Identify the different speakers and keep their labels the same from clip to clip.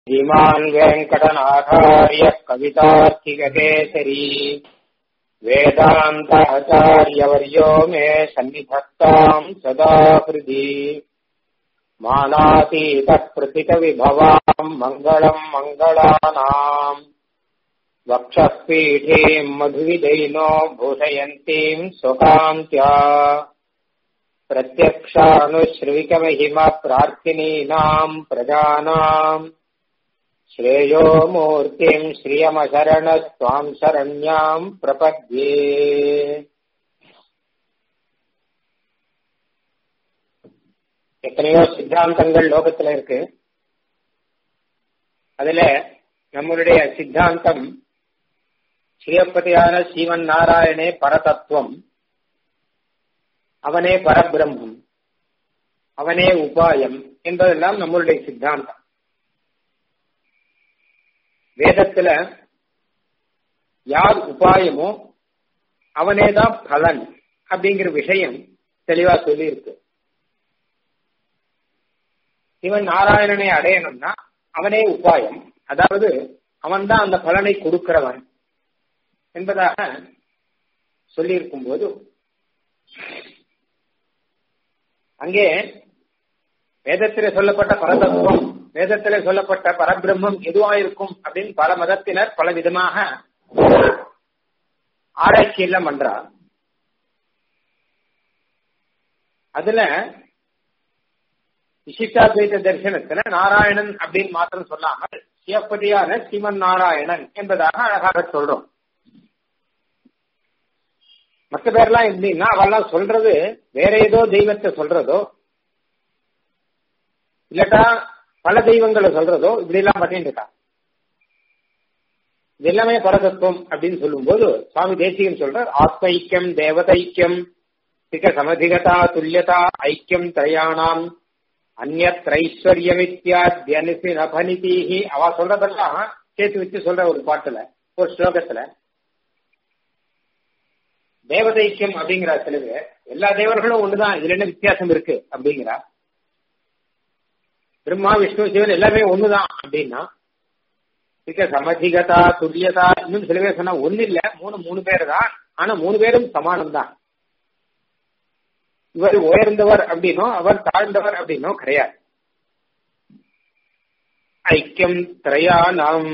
Speaker 1: श्रीमान् वेङ्कटनाथार्यः कवितार्थिककेसरी वेदान्ताचार्यवर्यो मे सन्निधत्ताम् सदा हृदि मानातीतः प्रथितविभवाम् मङ्गलम् मङ्गलानाम् वक्षःपीठीम् मधुविदैनो भूषयन्तीम् स्वकान्त्या प्रत्यक्षानुश्रविकमहिम प्रार्थिनीनाम् प्रजानाम् श्रेयो मूर्तिम् श्रियमशरणस्त्वाम् शरण्याम् प्रपद्ये எத்தனையோ சித்தாந்தங்கள் லோகத்துல இருக்கு அதுல நம்மளுடைய சித்தாந்தம் ஸ்ரீயப்பதியான சீவன் நாராயணே பரதத்துவம் அவனே பரபிரம்மம் அவனே உபாயம் என்பதெல்லாம் நம்மளுடைய சித்தாந்தம் வேதத்துல யார் உபாயமோ அவனேதான் பலன் அப்படிங்கிற விஷயம் தெளிவா சொல்லி இருக்கு இவன் நாராயணனை அடையணும்னா அவனே உபாயம் அதாவது அவன்தான் அந்த பலனை கொடுக்கிறவன் என்பதாக சொல்லியிருக்கும் போது அங்கே வேதத்திலே சொல்லப்பட்ட பரதத்துவம் வேதத்திலே சொல்லப்பட்ட பரபிரம்மம் எதுவா இருக்கும் அப்படின்னு பல மதத்தினர் பல விதமாக ஆராய்ச்சி எல்லாம் பண்றார் அதுல விசிஷ்டாத்வைத தரிசனத்துல நாராயணன் அப்படின்னு மாத்திரம் சொல்லாமல் சிவப்பதியான சிவன் நாராயணன் என்பதாக அழகாக சொல்றோம் மற்ற பேர்லாம் எப்படின்னா அவெல்லாம் சொல்றது வேற ஏதோ தெய்வத்தை சொல்றதோ இல்லட்டா பல தெய்வங்களை சொல்றதோ இப்படி எல்லாம் பண்ணிட்டு இருக்கா இது எல்லாமே பரதத்துவம் அப்படின்னு சொல்லும்போது சுவாமி தேசிகன் சொல்ற ஆத்மைக்கியம் தேவதைக்கியம் திக சமதிகதா துல்லியதா ஐக்கியம் திரையானாம் அந்நைஸ்வர்யமித்யாத்யனுசி நபனிதீஹி அவ சொல்றதெல்லாம் சேர்த்து வச்சு சொல்ற ஒரு பாட்டுல ஒரு ஸ்லோகத்துல தேவதைக்கியம் அப்படிங்கிற சில பேர் எல்லா தேவர்களும் ஒண்ணுதான் இதுல என்ன வித்தியாசம் இருக்கு அப்படிங்கிறா பிரம்மா விஷ்ணு சிவன் எல்லாமே ஒண்ணுதான் அப்படின்னா மிக சமதிகதா துல்லியதா இன்னும் சில பேர் சொன்னா ஒண்ணு இல்ல மூணு மூணு பேர் தான் ஆனா மூணு பேரும் சமானம் தான் இவர் உயர்ந்தவர் அப்படின்னோ அவர் தாழ்ந்தவர் அப்படின்னோ கிடையாது ஐக்கியம் திரையானம்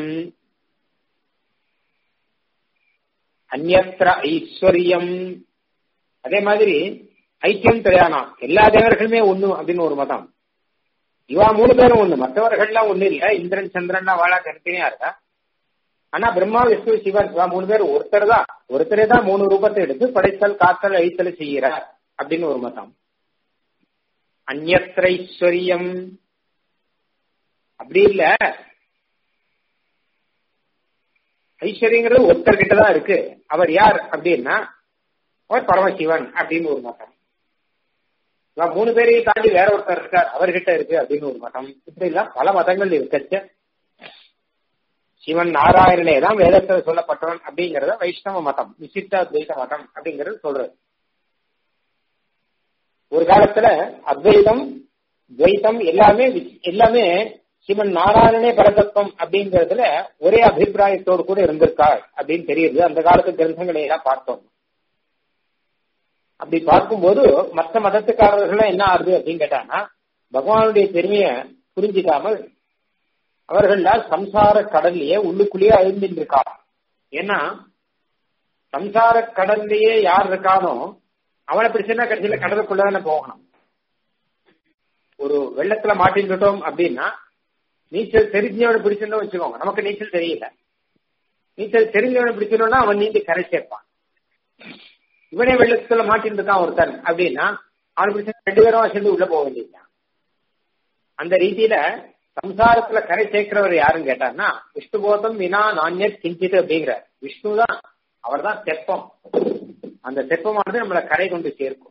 Speaker 1: அந்நத்திர ஐஸ்வர்யம் அதே மாதிரி ஐக்கியம் திரையானம் எல்லா தேவர்களுமே ஒண்ணு அப்படின்னு ஒரு மதம் இவா மூணு பேரும் ஒண்ணு மற்றவர்கள்லாம் ஒண்ணு இல்ல இந்திரன் சந்திரன் வாழா தனித்தனியா இருக்கா ஆனா பிரம்மா விஷ்ணு சிவன் இவா மூணு பேர் ஒருத்தர் தான் ஒருத்தரே தான் மூணு ரூபத்தை எடுத்து படைத்தல் காத்தல் அழித்தல் செய்கிறார் அப்படின்னு ஒரு மதம் அந்நத்திரைஸ்வரியம் அப்படி இல்ல ஐஸ்வர்யங்கிறது ஒருத்தர்கிட்ட தான் இருக்கு அவர் யார் அப்படின்னா அவர் பரமசிவன் அப்படின்னு ஒரு மதம் மூணு பேரையும் தாண்டி வேற ஒருத்தர் இருக்கார் அவர்கிட்ட இருக்கு அப்படின்னு ஒரு மதம் இப்படி எல்லாம் பல மதங்கள் இருக்கச்ச சிவன் நாராயணனே தான் வேதத்தில் சொல்லப்பட்டவன் அப்படிங்கறத வைஷ்ணவ மதம் விசிஷ்ட துவைத மதம் அப்படிங்கறது சொல்றது ஒரு காலத்துல அத்வைதம் துவைத்தம் எல்லாமே எல்லாமே சிவன் நாராயணனே பரதத்துவம் அப்படிங்கறதுல ஒரே அபிப்பிராயத்தோடு கூட இருந்திருக்காள் அப்படின்னு தெரியுது அந்த காலத்து கிரந்தங்களை எல்லாம் பார்த்தோம் அப்படி பார்க்கும்போது மற்ற மதத்துக்காரர்கள் என்ன ஆகுது அப்படின்னு கேட்டாங்கன்னா பகவானுடைய பெருமையை புரிஞ்சிக்காமல் அவர்கள்லாம் சம்சார கடல்லையே உள்ளுக்குள்ளேயே அழிந்துட்டு இருக்காங்க ஏன்னா சம்சார கடல்லையே யார் இருக்கானோ அவனை பிடிச்சுன்னா கடைசியில கடலுக்குள்ளதானே போகணும் ஒரு வெள்ளத்துல மாட்டின்னுட்டோம் அப்படின்னா நீச்சல் தெரிஞ்சவனை பிடிச்சிருந்தோம் வச்சுக்கோங்க நமக்கு நீச்சல் தெரியல நீச்சல் தெரிஞ்சவனை பிடிச்சிருந்தோம்னா அவன் நீந்தி கரை சேர்ப்பான் இவனே வெள்ளத்துல மாட்டின்னு இருக்கான் ஒருத்தன் அப்படின்னா அவன் பிடிச்ச ரெண்டு பேரும் சேர்ந்து உள்ள போக வேண்டியதுதான் அந்த ரீதியில சம்சாரத்துல கரை சேர்க்கிறவர் யாருன்னு கேட்டார்னா விஷ்ணு போதம் வினா நாண்யத் கிஞ்சித் அப்படிங்கிற விஷ்ணு தான் அவர் தான் தெப்பம் அந்த தெப்பமானது நம்மளை கரை கொண்டு சேர்க்கும்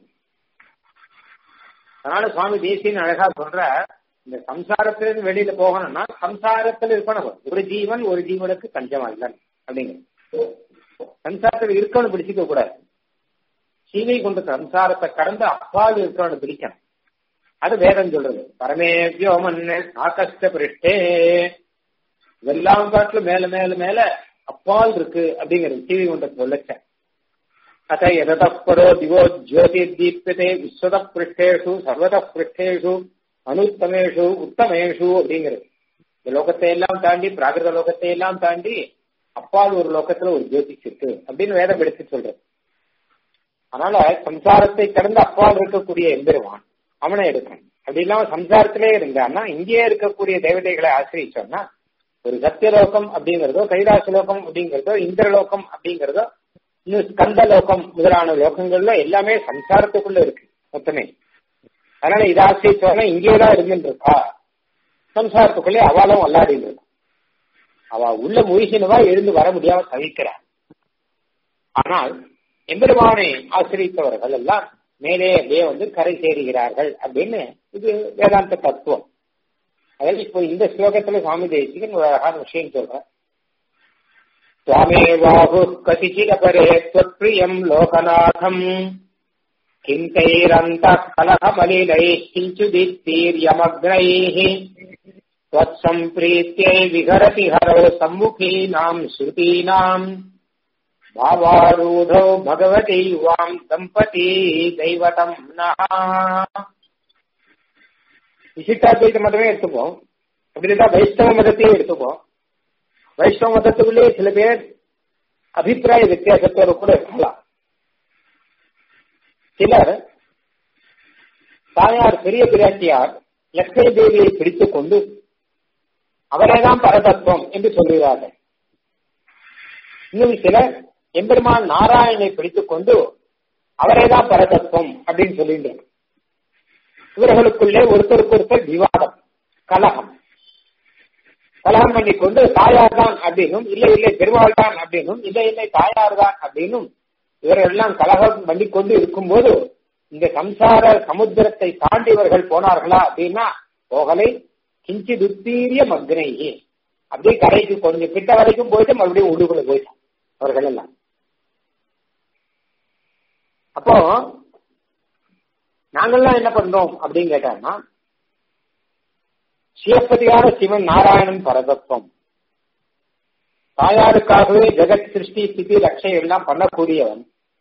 Speaker 1: அதனால சுவாமி தேசியன் அழகா சொல்ற இந்த சம்சாரத்திலிருந்து வெளியில போகணும்னா சம்சாரத்துல இருக்கணும் ஒரு ஜீவன் ஒரு ஜீவனுக்கு கஞ்சம் அல்லன் அப்படிங்கிற சம்சாரத்தில் இருக்கணும் பிடிச்சிக்க கூடாது சீவை கொண்டு சம்சாரத்தை கடந்து அப்பால் இருக்கிறவனை பிடிக்கணும் அது வேதம் சொல்றது பரமேவியோமன் ஆகஸ்ட பிருஷ்டே இதெல்லாம் காட்டுல மேல மேல மேல அப்பால் இருக்கு அப்படிங்கிறது டிவி கொண்ட சொல்லச்ச அத்த எதப்பரோ திவோ ஜோதி தீப்யதே விஸ்வத பிருஷ்டேஷு சர்வத பிருஷ்டேஷு அனுத்தமேஷு உத்தமேஷு அப்படிங்கிறது இந்த லோகத்தை எல்லாம் தாண்டி பிராகிருத லோகத்தை எல்லாம் தாண்டி அப்பால் ஒரு லோகத்துல ஒரு ஜோதிஷ் இருக்கு அப்படின்னு வேதம் எடுத்து சொல்றது அதனால சம்சாரத்தை கடந்து அப்பால் இருக்கக்கூடிய எம்பெருவான் அவனை எடுக்கணும் அப்படி இல்லாம சம்சாரத்திலே இருந்தான்னா இங்கேயே இருக்கக்கூடிய தேவதைகளை ஆசிரியச்சோம்னா ஒரு சத்தியலோகம் அப்படிங்கிறதோ கைலாச லோகம் அப்படிங்கிறதோ இந்திரலோகம் அப்படிங்கிறதோ இன்னும் ஸ்கந்த லோகம் முதலான லோகங்கள்ல எல்லாமே சம்சாரத்துக்குள்ள இருக்கு மொத்தமே அதனால இதை ஆசிரியச்சோம்னா இங்கேயேதான் இருந்துட்டு இருக்கா சம்சாரத்துக்குள்ளே அவளும் விளையாடிட்டு இருக்கும் அவ உள்ள முயற்சினவா எழுந்து வர முடியாம தவிக்கிறார் ஆனால் எம்பெருமானை ஆசிரியத்தவர்கள் எல்லாம் மேலே அப்படியே வந்து கரை சேருகிறார்கள் அப்படின்னு இது வேதாந்த தத்துவம் அதாவது இப்போ இந்த ஸ்லோகத்துல சுவாமி தேசிகன் ஒரு அழகான விஷயம் சொல்ற சுவாமேவாஹு கதிச்சிதபரே त्वत्प्रियम् லோகநாதம் கிந்தைரந்த கலகமலிலைः கிஞ்சுதித்தீர்யமग्नैः त्वत्सम्प्रीत्यै विहरति हरौ सम्मुखीनाम् श्रुतीनाम् भावारूढौ भगवती युवाम् दम्पती दैवतम् नः விசிட்டாத்வைத மதமே எடுத்துப்போம் அப்படி இருந்தா வைஷ்ணவ மதத்தையும் எடுத்துப்போம் வைஷ்ணவ மதத்துக்குள்ளே சில பேர் அபிப்பிராய வித்தியாசத்தோடு கூட இருக்கலாம் சிலர் தாயார் பெரிய பிராட்டியார் லட்சுமி தேவியை பிடித்துக் கொண்டு அவரேதான் பரதத்துவம் என்று சொல்கிறார்கள் இன்னும் சிலர் எம்பெருமான் நாராயணனை பிடித்துக் கொண்டு அவரேதான் பரதத்துவம் அப்படின்னு சொல்லிட்டு இவர்களுக்குள்ளே ஒருத்தருக்கு ஒருத்தர் விவாதம் கலகம் கலகம் பண்ணிக்கொண்டு தாயார் தான் அப்படின்னும் இல்லை இல்லை பெருமாள் தான் அப்படின்னும் இல்லை இல்லை தாயார் தான் அப்படின்னும் இவர்கள் எல்லாம் கலகம் பண்ணிக்கொண்டு இருக்கும்போது இந்த சம்சார சமுத்திரத்தை தாண்டி இவர்கள் போனார்களா அப்படின்னா போகலை கிஞ்சி துத்தீரிய மக்னையே அப்படியே கரைக்கு கொஞ்சம் கிட்ட வரைக்கும் போயிட்டு மறுபடியும் உள்ளுக்குள்ள போயிட்டான் அவர்கள் எல்லாம் அப்போ நாங்கள்லாம் என்ன பண்றோம் அப்படின்னு கேட்டாங்கன்னா சிவப்பதியான சிவன் நாராயணன் பரதத்துவம் தாயாருக்காகவே ஜெகத் சிருஷ்டி ஸ்திதி ரட்சை எல்லாம் பண்ணக்கூடியவன்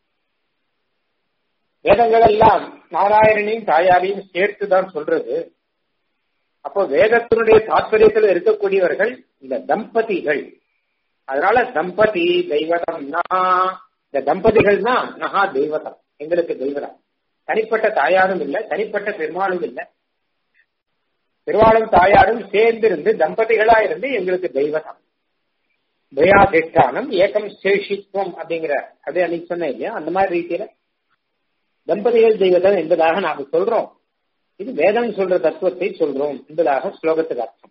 Speaker 1: வேதங்கள் எல்லாம் நாராயணனையும் தாயாரையும் சேர்த்து தான் சொல்றது அப்போ வேதத்தினுடைய தாற்பயத்தில் இருக்கக்கூடியவர்கள் இந்த தம்பதிகள் அதனால தம்பதி தெய்வதம் நகா இந்த தம்பதிகள் தான் நகா தெய்வதம் எங்களுக்கு தெய்வதம் தனிப்பட்ட தாயாரும் இல்லை தனிப்பட்ட பெருமாளும் இல்லை பெருமாளும் தாயாரும் சேர்ந்திருந்து தம்பதிகளா இருந்து எங்களுக்கு தெய்வதம் தயாதிஷ்டானம் ஏகம் சேஷித்வம் அப்படிங்கிற அப்படியே அன்னைக்கு சொன்னேன் இல்லையா அந்த மாதிரி ரீதியில தம்பதிகள் தெய்வதம் என்பதாக நாங்க சொல்றோம் இது வேதம் சொல்ற தத்துவத்தை சொல்றோம் என்பதாக ஸ்லோகத்துக்கு அர்த்தம்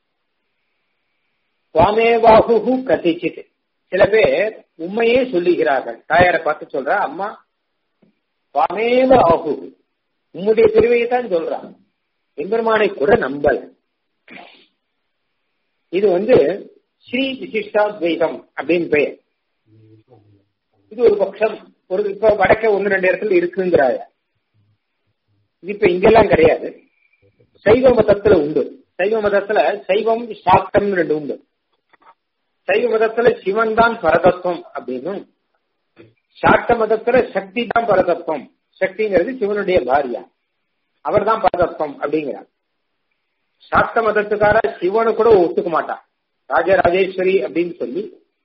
Speaker 1: சுவாமேவாகு கதிச்சித் சில பேர் உண்மையே சொல்லுகிறார்கள் தாயாரை பார்த்து சொல்ற அம்மா சுவாமேவ ஆகு உம்முடைய திருவையை தான் சொல்றான் எம்பெருமானை கூட நம்பல் இது வந்து ஸ்ரீ விசிஷ்டாத்வைதம் அப்படின்னு பெயர் இது ஒரு பட்சம் ஒரு இப்ப வடக்க ஒன்னு ரெண்டு இடத்துல இருக்குங்கிறாய இது இப்ப இங்கெல்லாம் கிடையாது சைவ மதத்துல உண்டு சைவ மதத்துல சைவம் சாக்தம் ரெண்டு உண்டு சைவ மதத்துல சிவன் தான் பரதத்துவம் அப்படின்னும் சாக்த மதத்துல சக்தி தான் பரதத்துவம் சக்திங்கிறது சிவனுடைய பாரியா அவர் தான் பரதத்துவம் அப்படிங்கிறார் சாக்த மதத்துக்கார சிவனு கூட ஒத்துக்க மாட்டான் ராஜராஜேஸ்வரி அப்படின்னு சொல்லி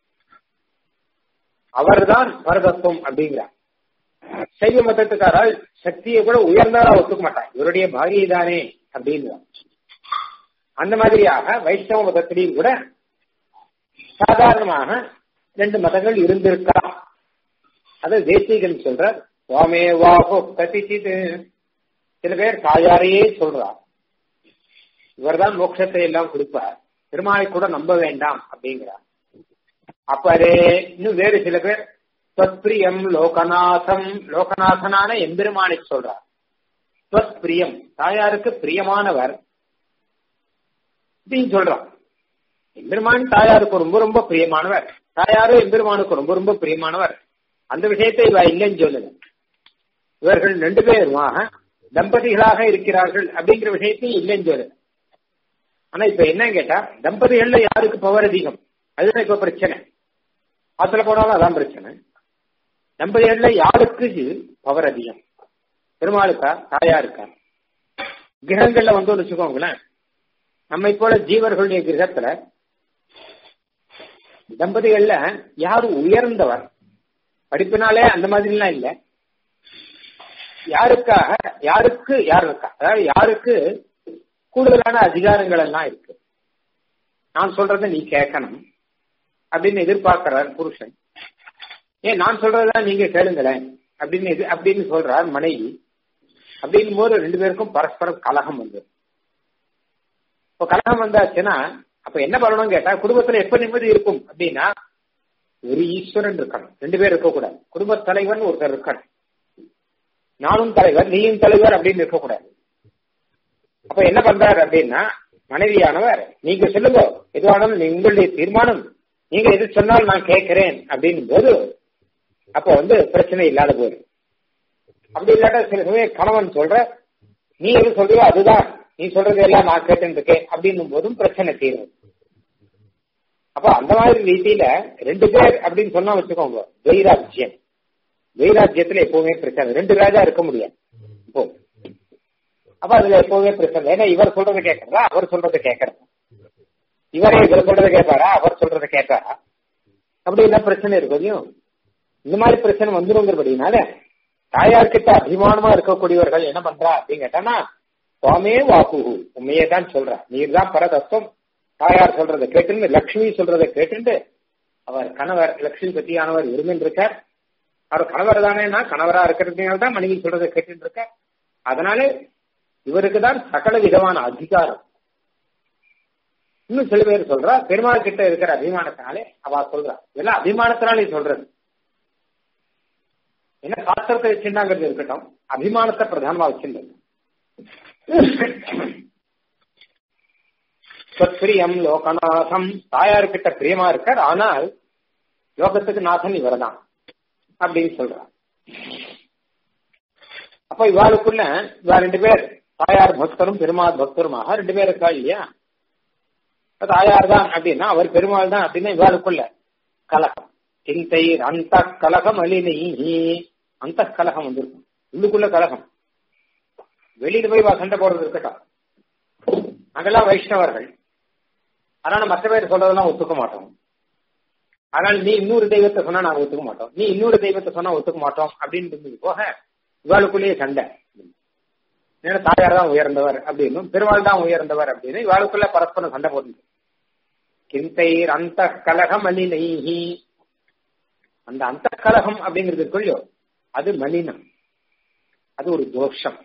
Speaker 1: அவர்தான் பரதத்துவம் அப்படிங்கிறார் சைவ மதத்துக்காரால் சக்தியை கூட உயர்ந்தாரா ஒத்துக்க மாட்டான் இவருடைய பாரியை தானே அப்படிங்கிறார் அந்த மாதிரியாக வைஷ்ணவ மதத்திலையும் கூட சாதாரணமாக ரெண்டு மதங்கள் இருந்திருக்கலாம் அதை தேசிகன் சொல்ற சுவாமே வாகோ கதிச்சிது சில பேர் தாயாரையே சொல்றார் இவர்தான் மோட்சத்தை எல்லாம் கொடுப்பார் பெருமாளை கூட நம்ப வேண்டாம் அப்படிங்கிறார் அப்பரே இன்னும் வேறு சில பேர் தொத்பிரியம் லோகநாதம் லோகநாதனான எம்பெருமானை சொல்றார் தொத்பிரியம் தாயாருக்கு பிரியமானவர் அப்படின்னு சொல்றான் எம்பெருமான் தாயாருக்கு ரொம்ப ரொம்ப பிரியமானவர் தாயாரும் எம்பெருமானுக்கு ரொம்ப ரொம்ப பிரியமானவர் அந்த விஷயத்தை இவ இல்லைன்னு சொல்லுங்க இவர்கள் ரெண்டு பேருமாக தம்பதிகளாக இருக்கிறார்கள் அப்படிங்கிற விஷயத்தையும் இல்லைன்னு சொல்லுங்க ஆனா இப்ப என்ன கேட்டா தம்பதிகள்ல யாருக்கு பவர் அதிகம் அதுதான் இப்ப பிரச்சனை ஆத்துல போனாலும் அதான் பிரச்சனை தம்பதிகள்ல யாருக்கு பவர் அதிகம் பெருமாளுக்கா தாயா இருக்கா கிரகங்கள்ல வந்து வச்சுக்கோங்களேன் நம்மை போல ஜீவர்களுடைய கிரகத்துல தம்பதிகள்ல யாரு உயர்ந்தவர் படிப்பினாலே அந்த மாதிரிலாம் இல்ல யாருக்காக யாருக்கு யார் இருக்கா அதாவது யாருக்கு கூடுதலான அதிகாரங்கள் எல்லாம் இருக்கு நான் சொல்றதை நீ கேட்கணும் அப்படின்னு எதிர்பார்க்கிறார் புருஷன் ஏன் நான் சொல்றதுதான் நீங்க கேளுங்களேன் அப்படின்னு எது அப்படின்னு சொல்றார் மனைவி அப்படிங்கும் போது ரெண்டு பேருக்கும் பரஸ்பரம் கலகம் வந்து இப்போ கலகம் வந்தாச்சுன்னா அப்ப என்ன பண்ணணும் கேட்டா குடும்பத்துல எப்ப நிம்மதி இருக்கும் அப்படின்னா ஒரு ஈஸ்வரன் இருக்கணும் ரெண்டு பேர் இருக்கக்கூடாது குடும்ப தலைவன் ஒருத்தர் இருக்கணும் நானும் தலைவர் நீயும் தலைவர் அப்படின்னு இருக்கக்கூடாது அப்ப என்ன பண்றாரு அப்படின்னா மனைவியானவர் நீங்க சொல்லுங்க எதுவானாலும் உங்களுடைய தீர்மானம் நீங்க எது சொன்னாலும் நான் கேட்கிறேன் அப்படின்னும் போது அப்ப வந்து பிரச்சனை இல்லாத போது அப்படி இல்லாட்ட சில சமயம் கணவன் சொல்ற நீ எது சொல்றியோ அதுதான் நீ சொல்றது எல்லாம் நான் கேட்டு இருக்கேன் அப்படின்னும் போதும் பிரச்சனை தீரும் அப்ப அந்த மாதிரி ரீதியில ரெண்டு பேர் அப்படின்னு சொன்னா வச்சுக்கோங்க வைராஜ்யம் வைராஜ்யத்துல எப்பவுமே பிரச்சனை ரெண்டு ராஜா இருக்க முடியாது இப்போ அப்ப அதுல எப்பவுமே பிரச்சனை ஏன்னா இவர் சொல்றதை கேட்கறதா அவர் சொல்றதை கேட்கறதா இவரே இவர் சொல்றதை கேட்பாரா அவர் சொல்றதை கேட்பாரா அப்படி என்ன பிரச்சனை இருக்கும் இந்த மாதிரி பிரச்சனை வந்துருங்கிறபடினால தாயார்கிட்ட அபிமானமா இருக்கக்கூடியவர்கள் என்ன பண்றா அப்படின்னு கேட்டானா சுவாமே வாக்கு உண்மையே தான் சொல்ற நீர் தான் பரதத்துவம் தாயார் சொல்றதை கேட்டு லக்ஷ்மி சொல்றதை கேட்டு அவர் கணவர் லட்சுமி பத்தியானவர் விரும்பின் இருக்கார் அவர் கணவர் தானேனா கணவரா இருக்கிறதுனால தான் மனைவி சொல்றதை கேட்டு இருக்கார் அதனால இவருக்கு தான் சகல விதமான அதிகாரம் இன்னும் சில பேர் சொல்றா பெருமாள் கிட்ட இருக்கிற அபிமானத்தினாலே அவ சொல்றா இதெல்லாம் அபிமானத்தினாலே சொல்றது என்ன சாஸ்திரத்தை வச்சிருந்தாங்கிறது இருக்கட்டும் அபிமானத்தை பிரதானமா வச்சிருந்தது பிரியம் லோகநாதம் தாயார்கிட்ட பிரியமா இருக்கார் ஆனால் லோகத்துக்கு நாதன் இவர் தான் அப்படின்னு சொல்றார் அப்ப இவாளுக்குள்ள இவா ரெண்டு பேர் தாயார் பக்தரும் பெருமாள் பக்தருமாக ரெண்டு பேர் இருக்கா இல்லையா தாயார் தான் அப்படின்னா அவர் பெருமாள் தான் அப்படின்னா இவாளுக்குள்ள கலகம் சிந்தை அந்த கலகம் அலினை அந்த கலகம் வந்திருக்கும் உள்ளுக்குள்ள கலகம் வெளியில போய் சண்டை போடுறது இருக்கட்டும் அதெல்லாம் வைஷ்ணவர்கள் அதனால மற்ற பேர் சொல்றதெல்லாம் ஒத்துக்க மாட்டோம் அதனால நீ இன்னொரு தெய்வத்தை சொன்னா நாங்க ஒத்துக்க மாட்டோம் நீ இன்னொரு தெய்வத்தை சொன்னா ஒத்துக்க மாட்டோம் அப்படின்னு போக இவாளுக்குள்ளேயே சண்டை ஏன்னா தாயார் தான் உயர்ந்தவர் அப்படின்னு பெருமாள் தான் உயர்ந்தவர் அப்படின்னு இவாளுக்குள்ள பரஸ்பரம் சண்டை போட்டு கிந்தைர் அந்த கலகம் அலினைஹி அந்த அந்த கலகம் அப்படிங்கிறது கொள்ளியோ அது மலினம் அது ஒரு தோஷம்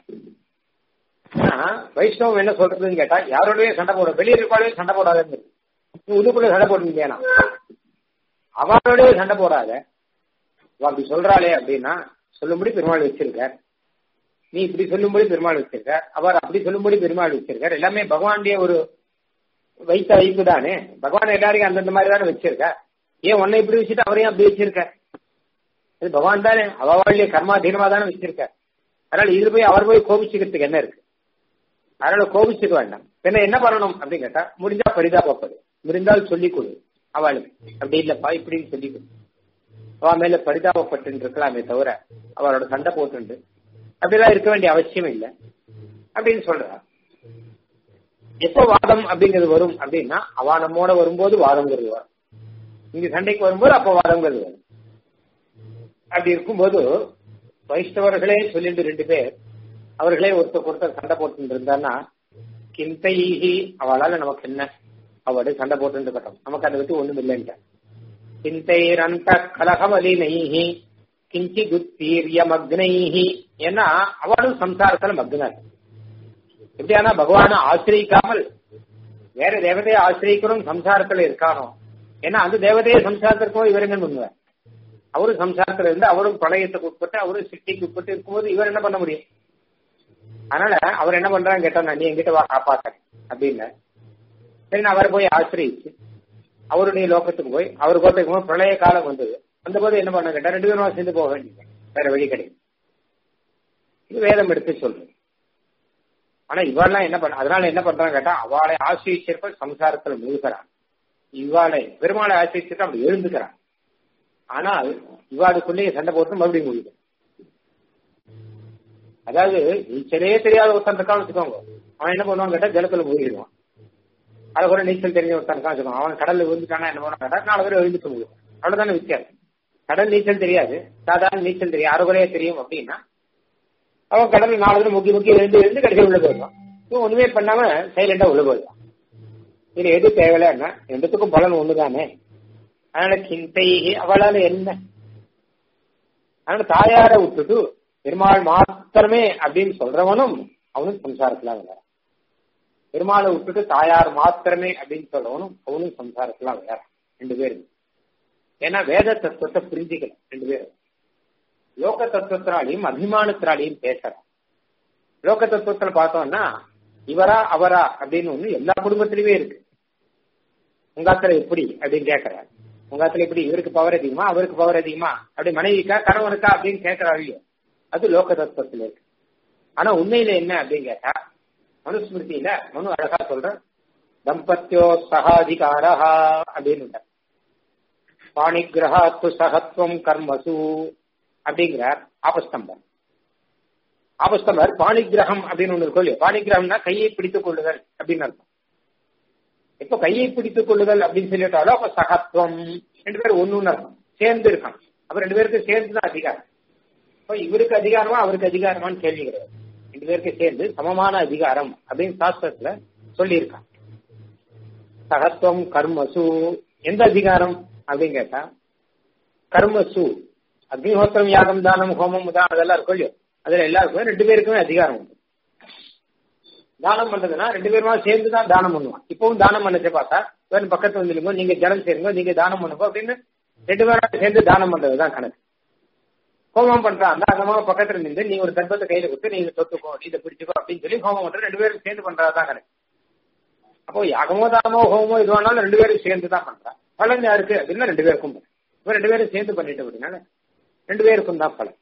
Speaker 1: வைஷ்ணவம் என்ன சொல்றதுன்னு கேட்டா யாரோடய சண்டை போட வெளியே இருக்காலே சண்டை போடாதுன்னு உள்ளுக்குள்ள சண்டை போடுங்க அவளோடய சண்டை போடாத அப்படி சொல்றாளே அப்படின்னா சொல்லும்படி பெருமாள் வச்சிருக்கார் நீ இப்படி சொல்லும்படி பெருமாள் வச்சிருக்கார் அவர் அப்படி சொல்லும்படி பெருமாள் வச்சிருக்கார் எல்லாமே பகவானுடைய ஒரு வைத்த வைப்பு தானே பகவான் எல்லாரையும் அந்தந்த மாதிரி தானே வச்சிருக்கார் ஏன் உன்னை இப்படி வச்சுட்டு அவரையும் அப்படி வச்சிருக்க அது பகவான் தானே அவளுடைய கர்மாதீனமா தானே வச்சிருக்க அதனால இதுல போய் அவர் போய் கோபிச்சுக்கிறதுக்கு என்ன இருக்கு அதனால கோபிச்சுக்க வேண்டாம் என்ன என்ன பண்ணணும் அப்படின்னு கேட்டா முடிஞ்சா பரிதாபப்படு முடிந்தால் சொல்லிக் கொடு அவளுக்கு அப்படி இல்லப்பா இப்படின்னு சொல்லிக் கொடு அவ மேல பரிதாபப்பட்டு இருக்கலாமே தவிர அவரோட சண்டை போட்டு அப்படிலாம் இருக்க வேண்டிய அவசியம் இல்லை அப்படின்னு சொல்றா எப்ப வாதம் அப்படிங்கிறது வரும் அப்படின்னா அவ நம்மோட வரும்போது வாதங்கிறது வரும் இங்க சண்டைக்கு வரும்போது அப்ப வாதங்கிறது வரும் அப்படி இருக்கும்போது வைஷ்ணவர்களே சொல்லிட்டு ரெண்டு பேர் அவர்களே ஒருத்தர் ஒருத்தர் சண்டை போட்டு இருந்தான்னா கிந்தைஹி அவளால நமக்கு என்ன அவளோட சண்டை போட்டு இருக்கட்டும் நமக்கு அதை விட்டு ஒண்ணும் இல்லைன்ற கிந்தைரந்த கலகமலினைஹி கிஞ்சி குத்தீரிய மக்னைஹி ஏன்னா அவளும் சம்சாரத்துல மக்னார் எப்படியானா பகவான ஆசிரியிக்காமல் வேற தேவதையை ஆசிரியிக்கிறோம் சம்சாரத்துல இருக்கானோ ஏன்னா அந்த தேவதையை சம்சாரத்திற்கும் இவர் என்ன பண்ணுவார் அவரும் சம்சாரத்துல இருந்து அவரும் பிரளயத்துக்கு உட்பட்டு அவரும் சிட்டிக்கு உட்பட்டு இருக்கும்போது இவர் என்ன பண்ண முடியும் அதனால அவர் என்ன பண்றான்னு கேட்டா நீ எங்கிட்ட வா காப்பாத்த அப்படின்னு சரி நான் அவரை போய் ஆசிரியிச்சு அவருடைய லோகத்துக்கு போய் அவர் கோட்டைக்கு போய் பிரளய காலம் வந்தது அந்த போது என்ன பண்ண கேட்டா ரெண்டு பேரும் சேர்ந்து போக வேண்டியது வேற வழி கிடையாது இது வேதம் எடுத்து சொல்றது ஆனா இவாள்லாம் என்ன பண்ண அதனால என்ன பண்றாங்க கேட்டா அவளை ஆசிரியப்ப சம்சாரத்துல முழுகிறான் இவாளை பெருமாளை ஆசிரியச்சுட்டு அப்படி எழுந்துக்கிறான் ஆனால் இவாளுக்குள்ளேயே சண்டை போட்டு மறுபடியும் முடியுது அதாவது நீச்சலே தெரியாத ஒருத்தன் இருக்கான்னு வச்சுக்கோங்க அவன் என்ன பண்ணுவான் கேட்டா ஜலத்துல மூழ்கிடுவான் அதை கூட நீச்சல் தெரிஞ்ச ஒருத்தன் இருக்கான் வச்சுக்கோங்க அவன் கடல்ல விழுந்துட்டானா என்ன பண்ணுவான் கேட்டா நாலு பேர் எழுந்துட்டு முடியும் அவ்வளவுதானே வித்தியாசம் கடல் நீச்சல் தெரியாது சாதாரண நீச்சல் தெரியும் அறுவரையே தெரியும் அப்படின்னா அவன் கடல்ல நாலு பேர் முக்கி முக்கி எழுந்து எழுந்து கடைசியில் உள்ள போயிடுவான் இவன் ஒண்ணுமே பண்ணாம சைலண்டா உள்ள போயிடுவான் இதுல எது தேவையில்லைன்னா ரெண்டுத்துக்கும் பலன் ஒண்ணுதானே அதனால கிந்தை அவளால என்ன அதனால தாயார விட்டுட்டு பெருமாள் மாத்திரமே அப்படின்னு சொல்றவனும் அவனும் சம்சாரத்துல விளையாட பெருமாளை விட்டுட்டு தாயார் மாத்திரமே அப்படின்னு சொல்றவனும் அவனும் சம்சாரத்துல விளையாட ரெண்டு பேரும் ஏன்னா வேத தத்துவத்தை புரிஞ்சுக்கல ரெண்டு பேரும் லோக தத்துவத்தினாலையும் அபிமானத்தினாலையும் பேசுறான் லோக தத்துவத்துல பார்த்தோம்னா இவரா அவரா அப்படின்னு ஒண்ணு எல்லா குடும்பத்திலுமே இருக்கு உங்காத்துல எப்படி அப்படின்னு கேட்கிறார் உங்காத்துல எப்படி இவருக்கு பவர் அதிகமா அவருக்கு பவர் அதிகமா அப்படி மனைவிக்கா கணவனுக்கா அப்படின்னு கேட்கிறாரு அது லோக தத்துவத்துல இருக்கு ஆனா உண்மையில என்ன அப்படின்னு கேட்டா மனுஸ்மிருதியில மனு அழகா சொல்ற தம்பத்தியோ சகாதிகாரா அப்படின்னு பாணிகிரகாத்து சகத்துவம் கர்மசு அப்படிங்கிறார் ஆபஸ்தம்பர் ஆபஸ்தம்பர் பாணிகிரகம் அப்படின்னு ஒண்ணு இருக்கும் இல்லையா பாணிகிரகம்னா கையை பிடித்துக் கொள்ளுதல் அப்படின்னு அர்த்தம் இப்போ கையை பிடித்துக் கொள்ளுதல் அப்படின்னு சொல்லிட்டாலும் அப்ப சகத்துவம் ரெண்டு பேரும் ஒண்ணுன்னு அர்த்தம் சேர்ந்து இருக்கான் அப்ப ரெண்டு பேருக்கு சேர்ந்து தான் அதிகாரம் இப்போ இவருக்கு அதிகாரமா அவருக்கு அதிகாரமான்னு கேள்வி கிடையாது ரெண்டு பேருக்கு சேர்ந்து சமமான அதிகாரம் அப்படின்னு சாஸ்திரத்துல சொல்லியிருக்கான் சகத்துவம் கர்மசு எந்த அதிகாரம் அப்படின்னு கேட்டா கர்மசு அக்னிஹோத்திரம் யாகம் தானம் ஹோமம் உதாரணம் அதெல்லாம் இருக்கும் இல்லையோ அதுல எல்லாருக்குமே ரெண்டு பேருக்குமே அதிகாரம் உண்டு தானம் பண்றதுன்னா ரெண்டு பேருமா சேர்ந்து தான் தானம் பண்ணுவான் இப்பவும் தானம் பண்ணச்சு பார்த்தா வேறு பக்கத்து வந்துருங்க நீங்க ஜலம் சேருங்க நீங்க தானம் பண்ணுங்க அப்படின்னு ரெண்டு பேரும் சேர்ந்து தானம் பண்றதுதான் கணக்கு ஹோமம் பண்றான் அந்த அந்தமாக பக்கத்துல நின்று நீ ஒரு தர்ப்பத்தை கையில கொடுத்து நீங்க தொட்டுக்கோ நீ இதை பிடிச்சுக்கோ அப்படின்னு சொல்லி ஹோமம் பண்ற ரெண்டு பேரும் சேர்ந்து பண்றதுதான் கணக்கு அப்போ யாகமோ தானமோ ஹோமோ இது வேணாலும் ரெண்டு பேரும் சேர்ந்து தான் பண்றான் பலன் யாருக்கு அப்படின்னா ரெண்டு பேருக்கும் இப்ப ரெண்டு பேரும் சேர்ந்து பண்ணிட்டு அப்படின்னால ரெண்டு பேருக்கும் தான் பலன்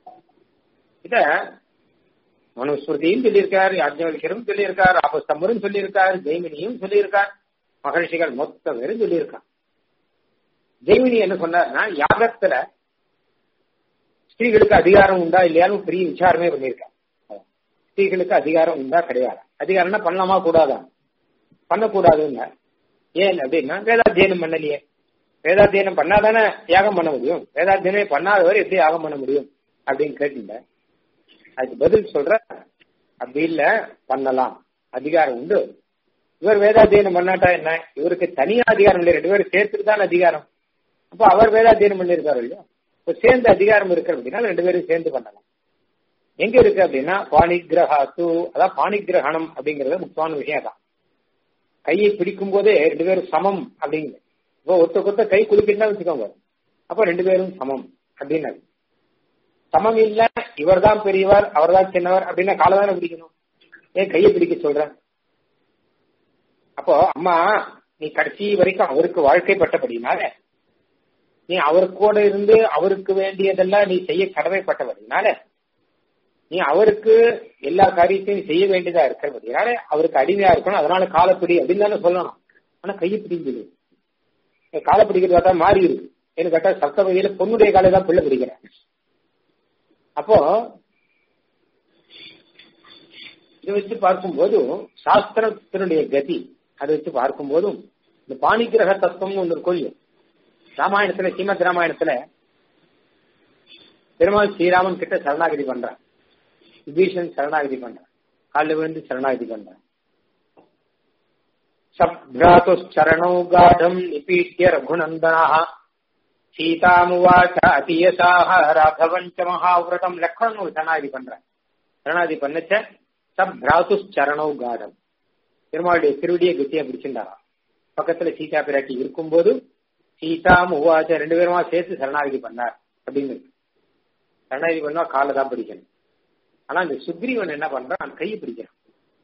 Speaker 1: இத மனுஸ்மிருதியும் சொல்லியிருக்கார் யாஜ்ஞவல்கரும் சொல்லியிருக்கார் ஆபஸ்தம்பரும் சொல்லியிருக்கார் ஜெய்மினியும் சொல்லியிருக்கார் மகர்ஷிகள் மொத்த பேரும் சொல்லியிருக்கார் ஜெய்மினி என்ன சொன்னார்னா யாகத்துல ஸ்திரீகளுக்கு அதிகாரம் உண்டா இல்லையான்னு பெரிய விசாரமே பண்ணியிருக்காங்க ஸ்திரீகளுக்கு அதிகாரம் உண்டா கிடையாது அதிகாரம்னா பண்ணலாமா கூடாதா பண்ணக்கூடாதுன்னா ஏன் அப்படின்னா வேதாத்தியனம் பண்ணலையே வேதாத்தியனம் பண்ணாதானே யாகம் பண்ண முடியும் வேதாத்தியனமே பண்ணாதவர் எப்படி யாகம் பண்ண முடியும் அப்படின்னு கேட்டுட்டேன் அதுக்கு பதில் சொல்ற அப்படி இல்ல பண்ணலாம் அதிகாரம் உண்டு இவர் வேதாத்தியனம் பண்ணாட்டா என்ன இவருக்கு தனியா அதிகாரம் இல்லை ரெண்டு பேரும் சேர்த்துட்டு தான் அதிகாரம் அப்போ அவர் வேதாத்தியனம் பண்ணியிருக்காரு இல்லையா இப்போ சேர்ந்து அதிகாரம் இருக்கு அப்படின்னா ரெண்டு பேரும் சேர்ந்து பண்ணலாம் எங்க இருக்கு அப்படின்னா பாணிகிரகாத்து அதான் பாணிகிரகணம் அப்படிங்கறது முக்கியமான விஷயம் தான் கையை பிடிக்கும் போதே ரெண்டு பேரும் சமம் அப்படிங்க இப்போ ஒருத்த கொத்த கை குலுக்கிட்டு வச்சுக்கோங்க அப்போ ரெண்டு பேரும் சமம் அப்படின்னு சமம் இல்ல இவர் தான் பெரியவர் அவர் தான் சின்னவர் அப்படின்னா காலை தானே பிடிக்கணும் ஏன் கையை பிடிக்க சொல்ற அப்போ அம்மா நீ கடைசி வரைக்கும் அவருக்கு வாழ்க்கைப்பட்டபடினால நீ அவர் கூட இருந்து அவருக்கு வேண்டியதெல்லாம் நீ செய்ய கடமைப்பட்டபடினால நீ அவருக்கு எல்லா காரியத்தையும் செய்ய வேண்டியதா இருக்கிறபடினால அவருக்கு அடிமையா இருக்கணும் அதனால காலப்பிடி அப்படின்னு தானே சொல்லணும் ஆனா கையை பிடிக்குது காலப்பிடிக்கிறது பார்த்தா மாறி இருக்கு ஏன்னு கேட்டா சப்தபதியில பொண்ணுடைய காலை தான் பிள்ளை பிடிக்கிறேன் அப்போ இதை வச்சு பார்க்கும்போது சாஸ்திரத்தினுடைய கதி அதை வச்சு பார்க்கும்போதும் இந்த பாணிகிரக தத்துவம் ஒன்று இருக்கும் ராமாயணத்துல ஸ்ரீமத் ராமாயணத்துல பெருமாள் ஸ்ரீராமன் கிட்ட சரணாகதி பண்றான் விபீஷன் சரணாகதி பண்றான் காலில் விழுந்து சரணாகதி பண்றான் சப்ராத்துச்சரணௌ காடம் நிபீட்ய ரகுநந்தனா சீதாமுவாச்ச அதியசாக ராகவஞ்ச மகாவிரதம் லக்ஷ்மணன் ஒரு சரணாகதி பண்றான் சரணாகதி பண்ணச்ச சப்ராத்து சரணௌ காடம் பெருமாளுடைய திருவடியை கெட்டியா பிடிச்சிருந்தாராம் பக்கத்துல சீதா பிராட்டி இருக்கும்போது சீதாம் உவாச்ச ரெண்டு பேருமா சேர்த்து சரணாகதி பண்ணார் அப்படின்னு சரணாகதி பண்ணா காலை தான் பிடிக்கணும் ஆனா இந்த சுக்ரீவன் என்ன பண்றான் கையை பிடிக்கிறான்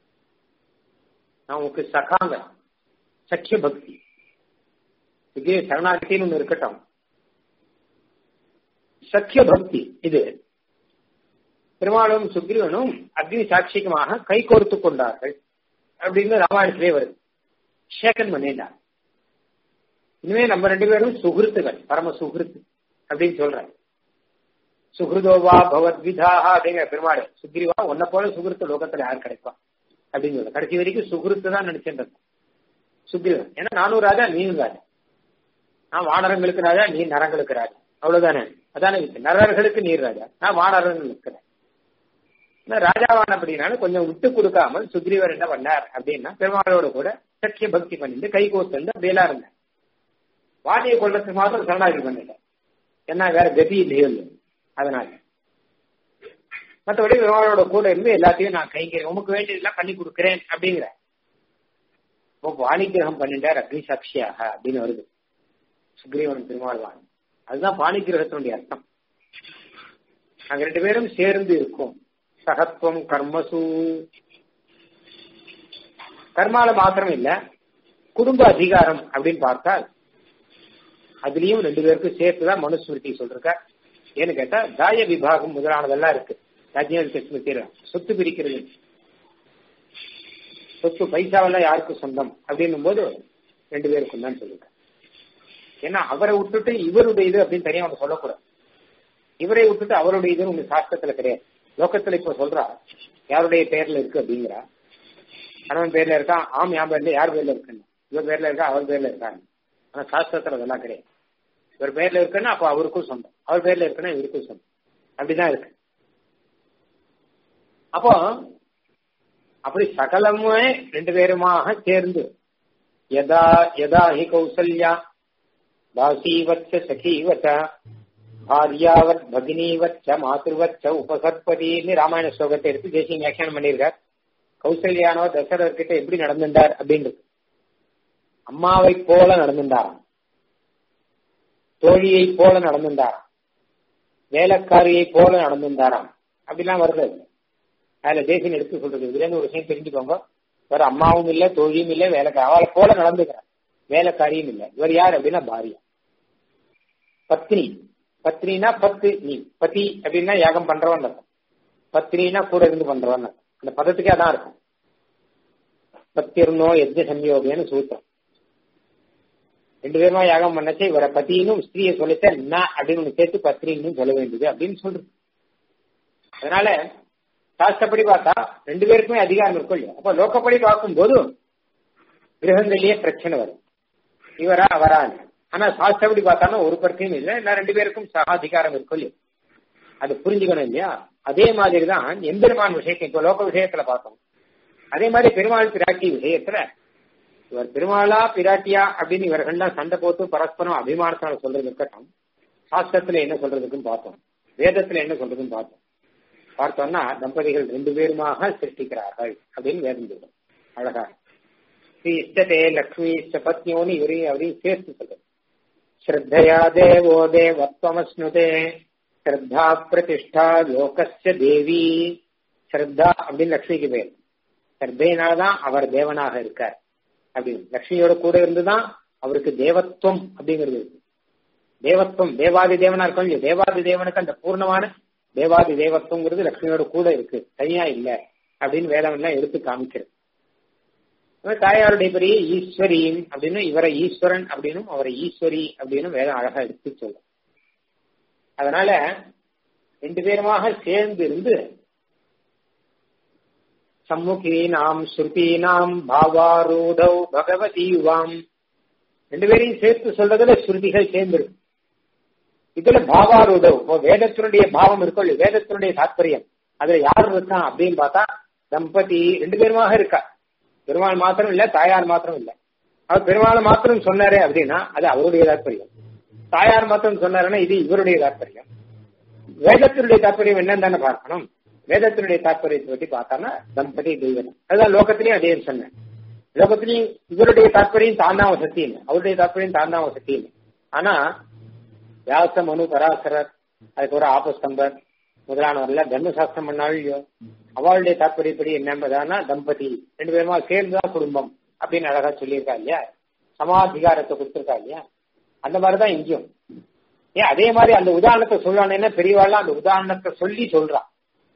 Speaker 1: நான் உங்களுக்கு சகாங்க சக்கிய பக்தி இதே சரணாகத்தின்னு ஒண்ணு இருக்கட்டும் சக்கிய பக்தி இது பெருமாளும் சுக்ரீவனும் அக்னி சாட்சிகமாக கை கோர்த்து கொண்டார்கள் அப்படின்னு ராமாயணத்திலே வருது ஷேக்கன் பண்ணிட்டார் இனிமே நம்ம ரெண்டு பேரும் சுகிருத்துகள் பரம சுகிருத்து அப்படின்னு சொல்றாங்க சுகிருதோவா பகவத்விதாக அப்படிங்கிற பெருமாள் சுக்ரீவா உன்ன போல சுகிருத்து லோகத்துல யார் கிடைப்பா அப்படின்னு சொல்ல கடைசி வரைக்கும் சுகிருத்து தான் நினைச்சிட்டு சுக்ரீவன் ஏன்னா நானும் ராஜா நீயும் ராஜா நான் வானரங்களுக்கு ராஜா நீ நரங்களுக்கு ராஜா அவ்வளவுதானே அதானே இருக்கு நரர்களுக்கு நீர் ராஜா நான் வானரங்கள் இருக்கிறேன் ராஜாவான அப்படின்னாலும் கொஞ்சம் விட்டு கொடுக்காமல் சுக்ரீவர் என்ன பண்ணார் அப்படின்னா பெருமாளோட கூட சத்திய பக்தி பண்ணிட்டு கை கோர்த்து அப்படியெல்லாம் இருந்தேன் வாணியை கொள்றதுக்கு மாத்திரம் சரணாகி பண்ணிட்டேன் என்ன வேற கதி இல்லையோ அதனால மற்றபடி பெருமாளோட கூட இருந்து எல்லாத்தையும் நான் கைங்கிறேன் உமக்கு வேண்டியதெல்லாம் பண்ணி கொடுக்குறேன் அப்படிங்கிற வாணிகிரகம் பண்ணிட்டார் அக்னி சாட்சியாக அப்படின்னு வருது சுக்ரீவன் பெருமாள் வாணி அதுதான் பாணிகிரகத்தினுடைய அர்த்தம் நாங்க ரெண்டு பேரும் சேர்ந்து இருக்கோம் சகத்துவம் கர்மசு கர்மால மாத்திரம் இல்ல குடும்ப அதிகாரம் அப்படின்னு பார்த்தால் அதுலயும் ரெண்டு பேருக்கும் சேர்த்துதான் மனுஸ்மிருதி சொல்றாங்க ஏன்னு கேட்டா தாய விபாகம் முதலானதெல்லாம் இருக்கு ராஜ்யாதிக்க ஸ்மிருதியில சொத்து பிரிக்கிறது சொத்து பைசாவெல்லாம் யாருக்கு சொந்தம் அப்படின்னும் போது ரெண்டு பேருக்கும் தான் சொல்லுங்க ஏன்னா அவரை விட்டுட்டு இவருடைய இது அப்படின்னு தனியா அவங்க சொல்லக்கூடாது இவரை விட்டுட்டு அவருடைய இது உங்க சாஸ்திரத்துல கிடையாது லோகத்துல இப்ப சொல்றா யாருடைய பேர்ல இருக்கு அப்படிங்கிறா கணவன் பேர்ல இருக்கா ஆம் என் பேர்ல யார் பேர்ல இருக்குன்னு இவர் பேர்ல இருக்கா அவர் பேர்ல இருக்காங்க ஆனா சாஸ்திரத்துல அதெல்லாம் கிடையாது இவர் பேர்ல இருக்குன்னா அப்ப அவருக்கும் சொந்தம் அவர் பேர்ல இருக்குன்னா இவருக்கும் சொந்தம் அப்படிதான் இருக்கு அப்போ அப்படி சகலமே ரெண்டு பேருமாக சேர்ந்து யதா யதா ஹி கௌசல்யா தாசீவச்ச சகீவச்ச பாரியாவத் பகினீவச்ச மாத்திருவச்ச உபசத்பதினு ராமாயண ஸ்லோகத்தை எடுத்து தேசிய வியாக்கியானம் பண்ணியிருக்கார் கௌசல்யானோ தசரர்கிட்ட எப்படி நடந்துட்டார் அப்படின்றது அம்மாவை போல நடந்துட்டாராம் தோழியை போல நடந்துட்டாராம் வேலைக்காரியை போல நடந்துட்டாராம் அப்படிலாம் வருது அதுல தேசியம் எடுத்து சொல்றது இதுல இருந்து ஒரு விஷயம் தெரிஞ்சுக்கோங்க வேற அம்மாவும் இல்ல தோழியும் இல்ல வேலைக்காரி அவளை போல நடந்துக்கிறார் வேலைக்காரியும் இல்ல இவர் யார் அப்படின்னா பாரியா பத்னி பத்னினா பத்து நீ பதி அப்படின்னா யாகம் பண்றவன் அர்த்தம் பத்னினா கூட இருந்து பண்றவன் அர்த்தம் அந்த பதத்துக்கே அதான் இருக்கும் பத்திருந்தோ யஜ்ய சம்யோகம்னு சூத்திரம் ரெண்டு பேருமா யாகம் பண்ணச்சு இவரை பத்தினும் ஸ்திரியை சொல்லித்த என்ன அப்படின்னு சேர்த்து பத்னின்னு சொல்ல வேண்டியது அப்படின்னு சொல்றது அதனால சாஸ்திரப்படி பார்த்தா ரெண்டு பேருக்குமே அதிகாரம் இருக்கும் இல்லையா அப்ப லோக்கப்படி பார்க்கும்போது கிரகங்கள்லயே பிரச்சனை வரும் இவரா அவரா ஆனா சாஸ்திரப்படி பார்த்தாலும் ஒரு பிரச்சனையும் இல்லை இல்லை ரெண்டு பேருக்கும் சகாதிகாரம் இருக்கும் இல்லையா அது புரிஞ்சுக்கணும் இல்லையா அதே மாதிரி தான் எம்பெருமான் விஷயத்தை இப்போ லோக விஷயத்துல பார்த்தோம் அதே மாதிரி பெருமாள் பிராட்டி விஷயத்துல இவர் பெருமாளா பிராட்டியா அப்படின்னு இவர்கள்லாம் சண்டை போட்டு பரஸ்பரம் அபிமானத்தால சொல்றது இருக்கட்டும் சாஸ்திரத்துல என்ன சொல்றதுக்கும் பார்த்தோம் வேதத்துல என்ன சொல்றதுன்னு பார்த்தோம் பார்த்தோம்னா தம்பதிகள் ரெண்டு பேருமாக சிருஷ்டிக்கிறார்கள் அப்படின்னு வேதம் சொல்லும் அழகா ஸ்ரீ இஷ்டதே லக்ஷ்மி இஷ்ட பத்னியோன்னு இவரையும் அவரையும் சேர்த்து சொல்றது ஸ்ரத்தையா தேவோ தேவத்வமஸ்னுதே ஸ்ரத்தா பிரதிஷ்டா லோகஸ்ய தேவி ஸ்ரத்தா அப்படின்னு லக்ஷ்மிக்கு பேர் ஸ்ரத்தையினால்தான் அவர் தேவனாக இருக்கார் அப்படின்னு லக்ஷ்மியோட கூட இருந்துதான் அவருக்கு தேவத்துவம் அப்படிங்கிறது இருக்கு தேவத்துவம் தேவாதி தேவனா இருக்கும் இல்லையா தேவாதி தேவனுக்கு அந்த பூர்ணமான தேவாதி தேவத்துவங்கிறது லக்ஷ்மியோட கூட இருக்கு தனியா இல்ல அப்படின்னு வேதம் எல்லாம் எடுத்து காமிக்கிறது தாயாருடைய பெரிய ஈஸ்வரியின் அப்படின்னு இவரை ஈஸ்வரன் அப்படின்னும் அவரை ஈஸ்வரி அப்படின்னு வேதம் அழகா எடுத்து சொல்லும் அதனால ரெண்டு பேருமாக சேர்ந்து இருந்து சம்முகீனாம் ஸ்ருதீனாம் பாவாரூடௌ பகவதீவாம் ரெண்டு பேரையும் சேர்த்து சொல்றதுல ஸ்ருதிகள் சேர்ந்துருக்கு இதுல பாவாரூடவ் இப்போ வேதத்தினுடைய பாவம் இருக்கும் வேதத்தினுடைய தாற்பயம் அதுல யார் இருக்கான் அப்படின்னு பார்த்தா தம்பதி ரெண்டு பேருமாக இருக்கா பெருமாள் மாத்திரம் இல்ல தாயார் மாத்திரம் இல்ல அவர் பெருமாள் மாத்திரம் சொன்னாரே அப்படின்னா அது அவருடைய தாற்பயம் தாயார் மாத்திரம் சொன்னாருன்னா இது இவருடைய தாற்பயம் வேதத்தினுடைய தாற்பயம் என்னன்னு தானே பார்க்கணும் வேதத்தினுடைய தாற்பயத்தை பத்தி பார்த்தோம்னா தம்பதி தெய்வம் அதுதான் லோகத்திலையும் அதே சொன்னேன் லோகத்திலையும் இவருடைய தாற்பயம் தான் தான் வசதி இல்லை அவருடைய தாற்பயம் தான் தான் வசதி இல்லை ஆனா வியாச மனு பராசரர் அதுக்கு ஒரு ஆபஸ்தம்பர் முதலானவர்ல தர்மசாஸ்திரம் பண்ணாலும் அவளுடைய தாற்பயப்படி என்னன்றதானா தம்பதி ரெண்டு பேருமா சேர்ந்துதான் குடும்பம் அப்படின்னு அழகா சொல்லியிருக்கா இல்லையா சமாதிகாரத்தை கொடுத்துருக்கா இல்லையா அந்த மாதிரிதான் இங்கேயும் ஏன் அதே மாதிரி அந்த உதாரணத்தை சொல்றானேன்னா பெரியவாள் அந்த உதாரணத்தை சொல்லி சொல்றான்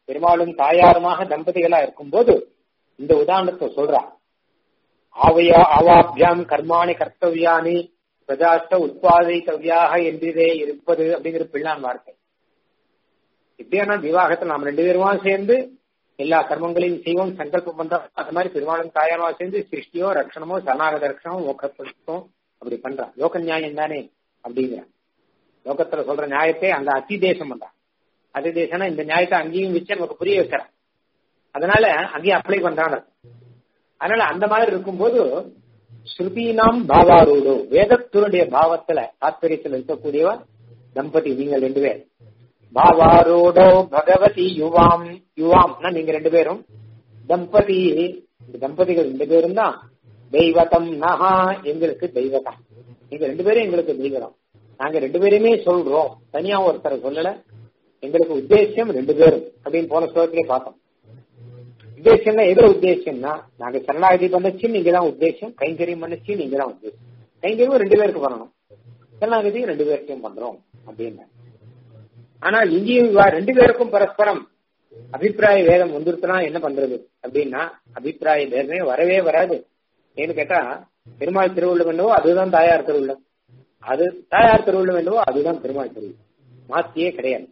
Speaker 1: பெருமாளும் தாயாருமாக தம்பதிகளா இருக்கும்போது இந்த உதாரணத்தை சொல்றா ஆவையா ஆவாபியாம் கர்மாணி கர்த்தவியானி பிரஜாஷ்ட உற்பாதித்தவியாக என்றே இருப்பது அப்படிங்கிற பிள்ளான் வார்த்தை இப்படியான விவாகத்தில் நாம் ரெண்டு பேருமா சேர்ந்து எல்லா கர்மங்களையும் செய்வோம் சங்கல்பம் பண்றோம் அது மாதிரி பெருமாளும் தாயாரமா சேர்ந்து சிருஷ்டியோ ரட்சணமோ சரணாகத ரட்சணமோ மோக்கப்படுத்தோம் அப்படி பண்றான் லோக நியாயம் தானே அப்படிங்கிறான் லோகத்துல சொல்ற நியாயத்தை அங்க அத்தி தேசம் பண்றான் அதி தேசம்னா இந்த நியாயத்தை அங்கேயும் வச்சு நமக்கு புரிய வைக்கிறான் அதனால அங்கேயும் அப்ளை பண்றான் அதனால அந்த மாதிரி இருக்கும்போது ஸ்ருதினாம் பாவாரூடோ வேதத்தினுடைய பாவத்துல தாத்பரியத்தில் இருக்கக்கூடியவர் தம்பதி நீங்கள் ரெண்டு பேர் பாவாரோடோ பகவதி யுவாம் யுவாம்னா நீங்க ரெண்டு பேரும் தம்பதி இந்த தம்பதிகள் ரெண்டு பேரும் தான் தெய்வதம் நகா எங்களுக்கு தெய்வதம் நீங்க ரெண்டு பேரும் எங்களுக்கு தெய்வதம் நாங்க ரெண்டு பேருமே சொல்றோம் தனியா ஒருத்தரை சொல்லல எங்களுக்கு உத்தேசியம் ரெண்டு பேரும் அப்படின்னு போன ஸ்லோகத்திலே பார்த்தோம் உத்தேசம்னா எது உத்தேசம்னா நாங்க சரணாகதி பண்ணச்சு நீங்க தான் உத்தேசம் கைங்கரியம் பண்ணச்சு நீங்க தான் உத்தேசம் கைங்கரியம் ரெண்டு பேருக்கு பண்ணணும் சரணாகதியும் ரெண்டு பேருக்கும் பண்றோம் அப்படின்னு ஆனால் இங்கேயும் ரெண்டு பேருக்கும் பரஸ்பரம் அபிப்பிராய வேதம் வந்துருச்சுனா என்ன பண்றது அப்படின்னா அபிப்பிராய வேதமே வரவே வராது ஏன்னு கேட்டா பெருமாள் திருவுள்ளம் என்னவோ அதுதான் தாயார் திருவுள்ளம் அது தாயார் திருவுள்ளம் என்னவோ அதுதான் பெருமாள் திருவுள்ளம் மாத்தியே கிடையாது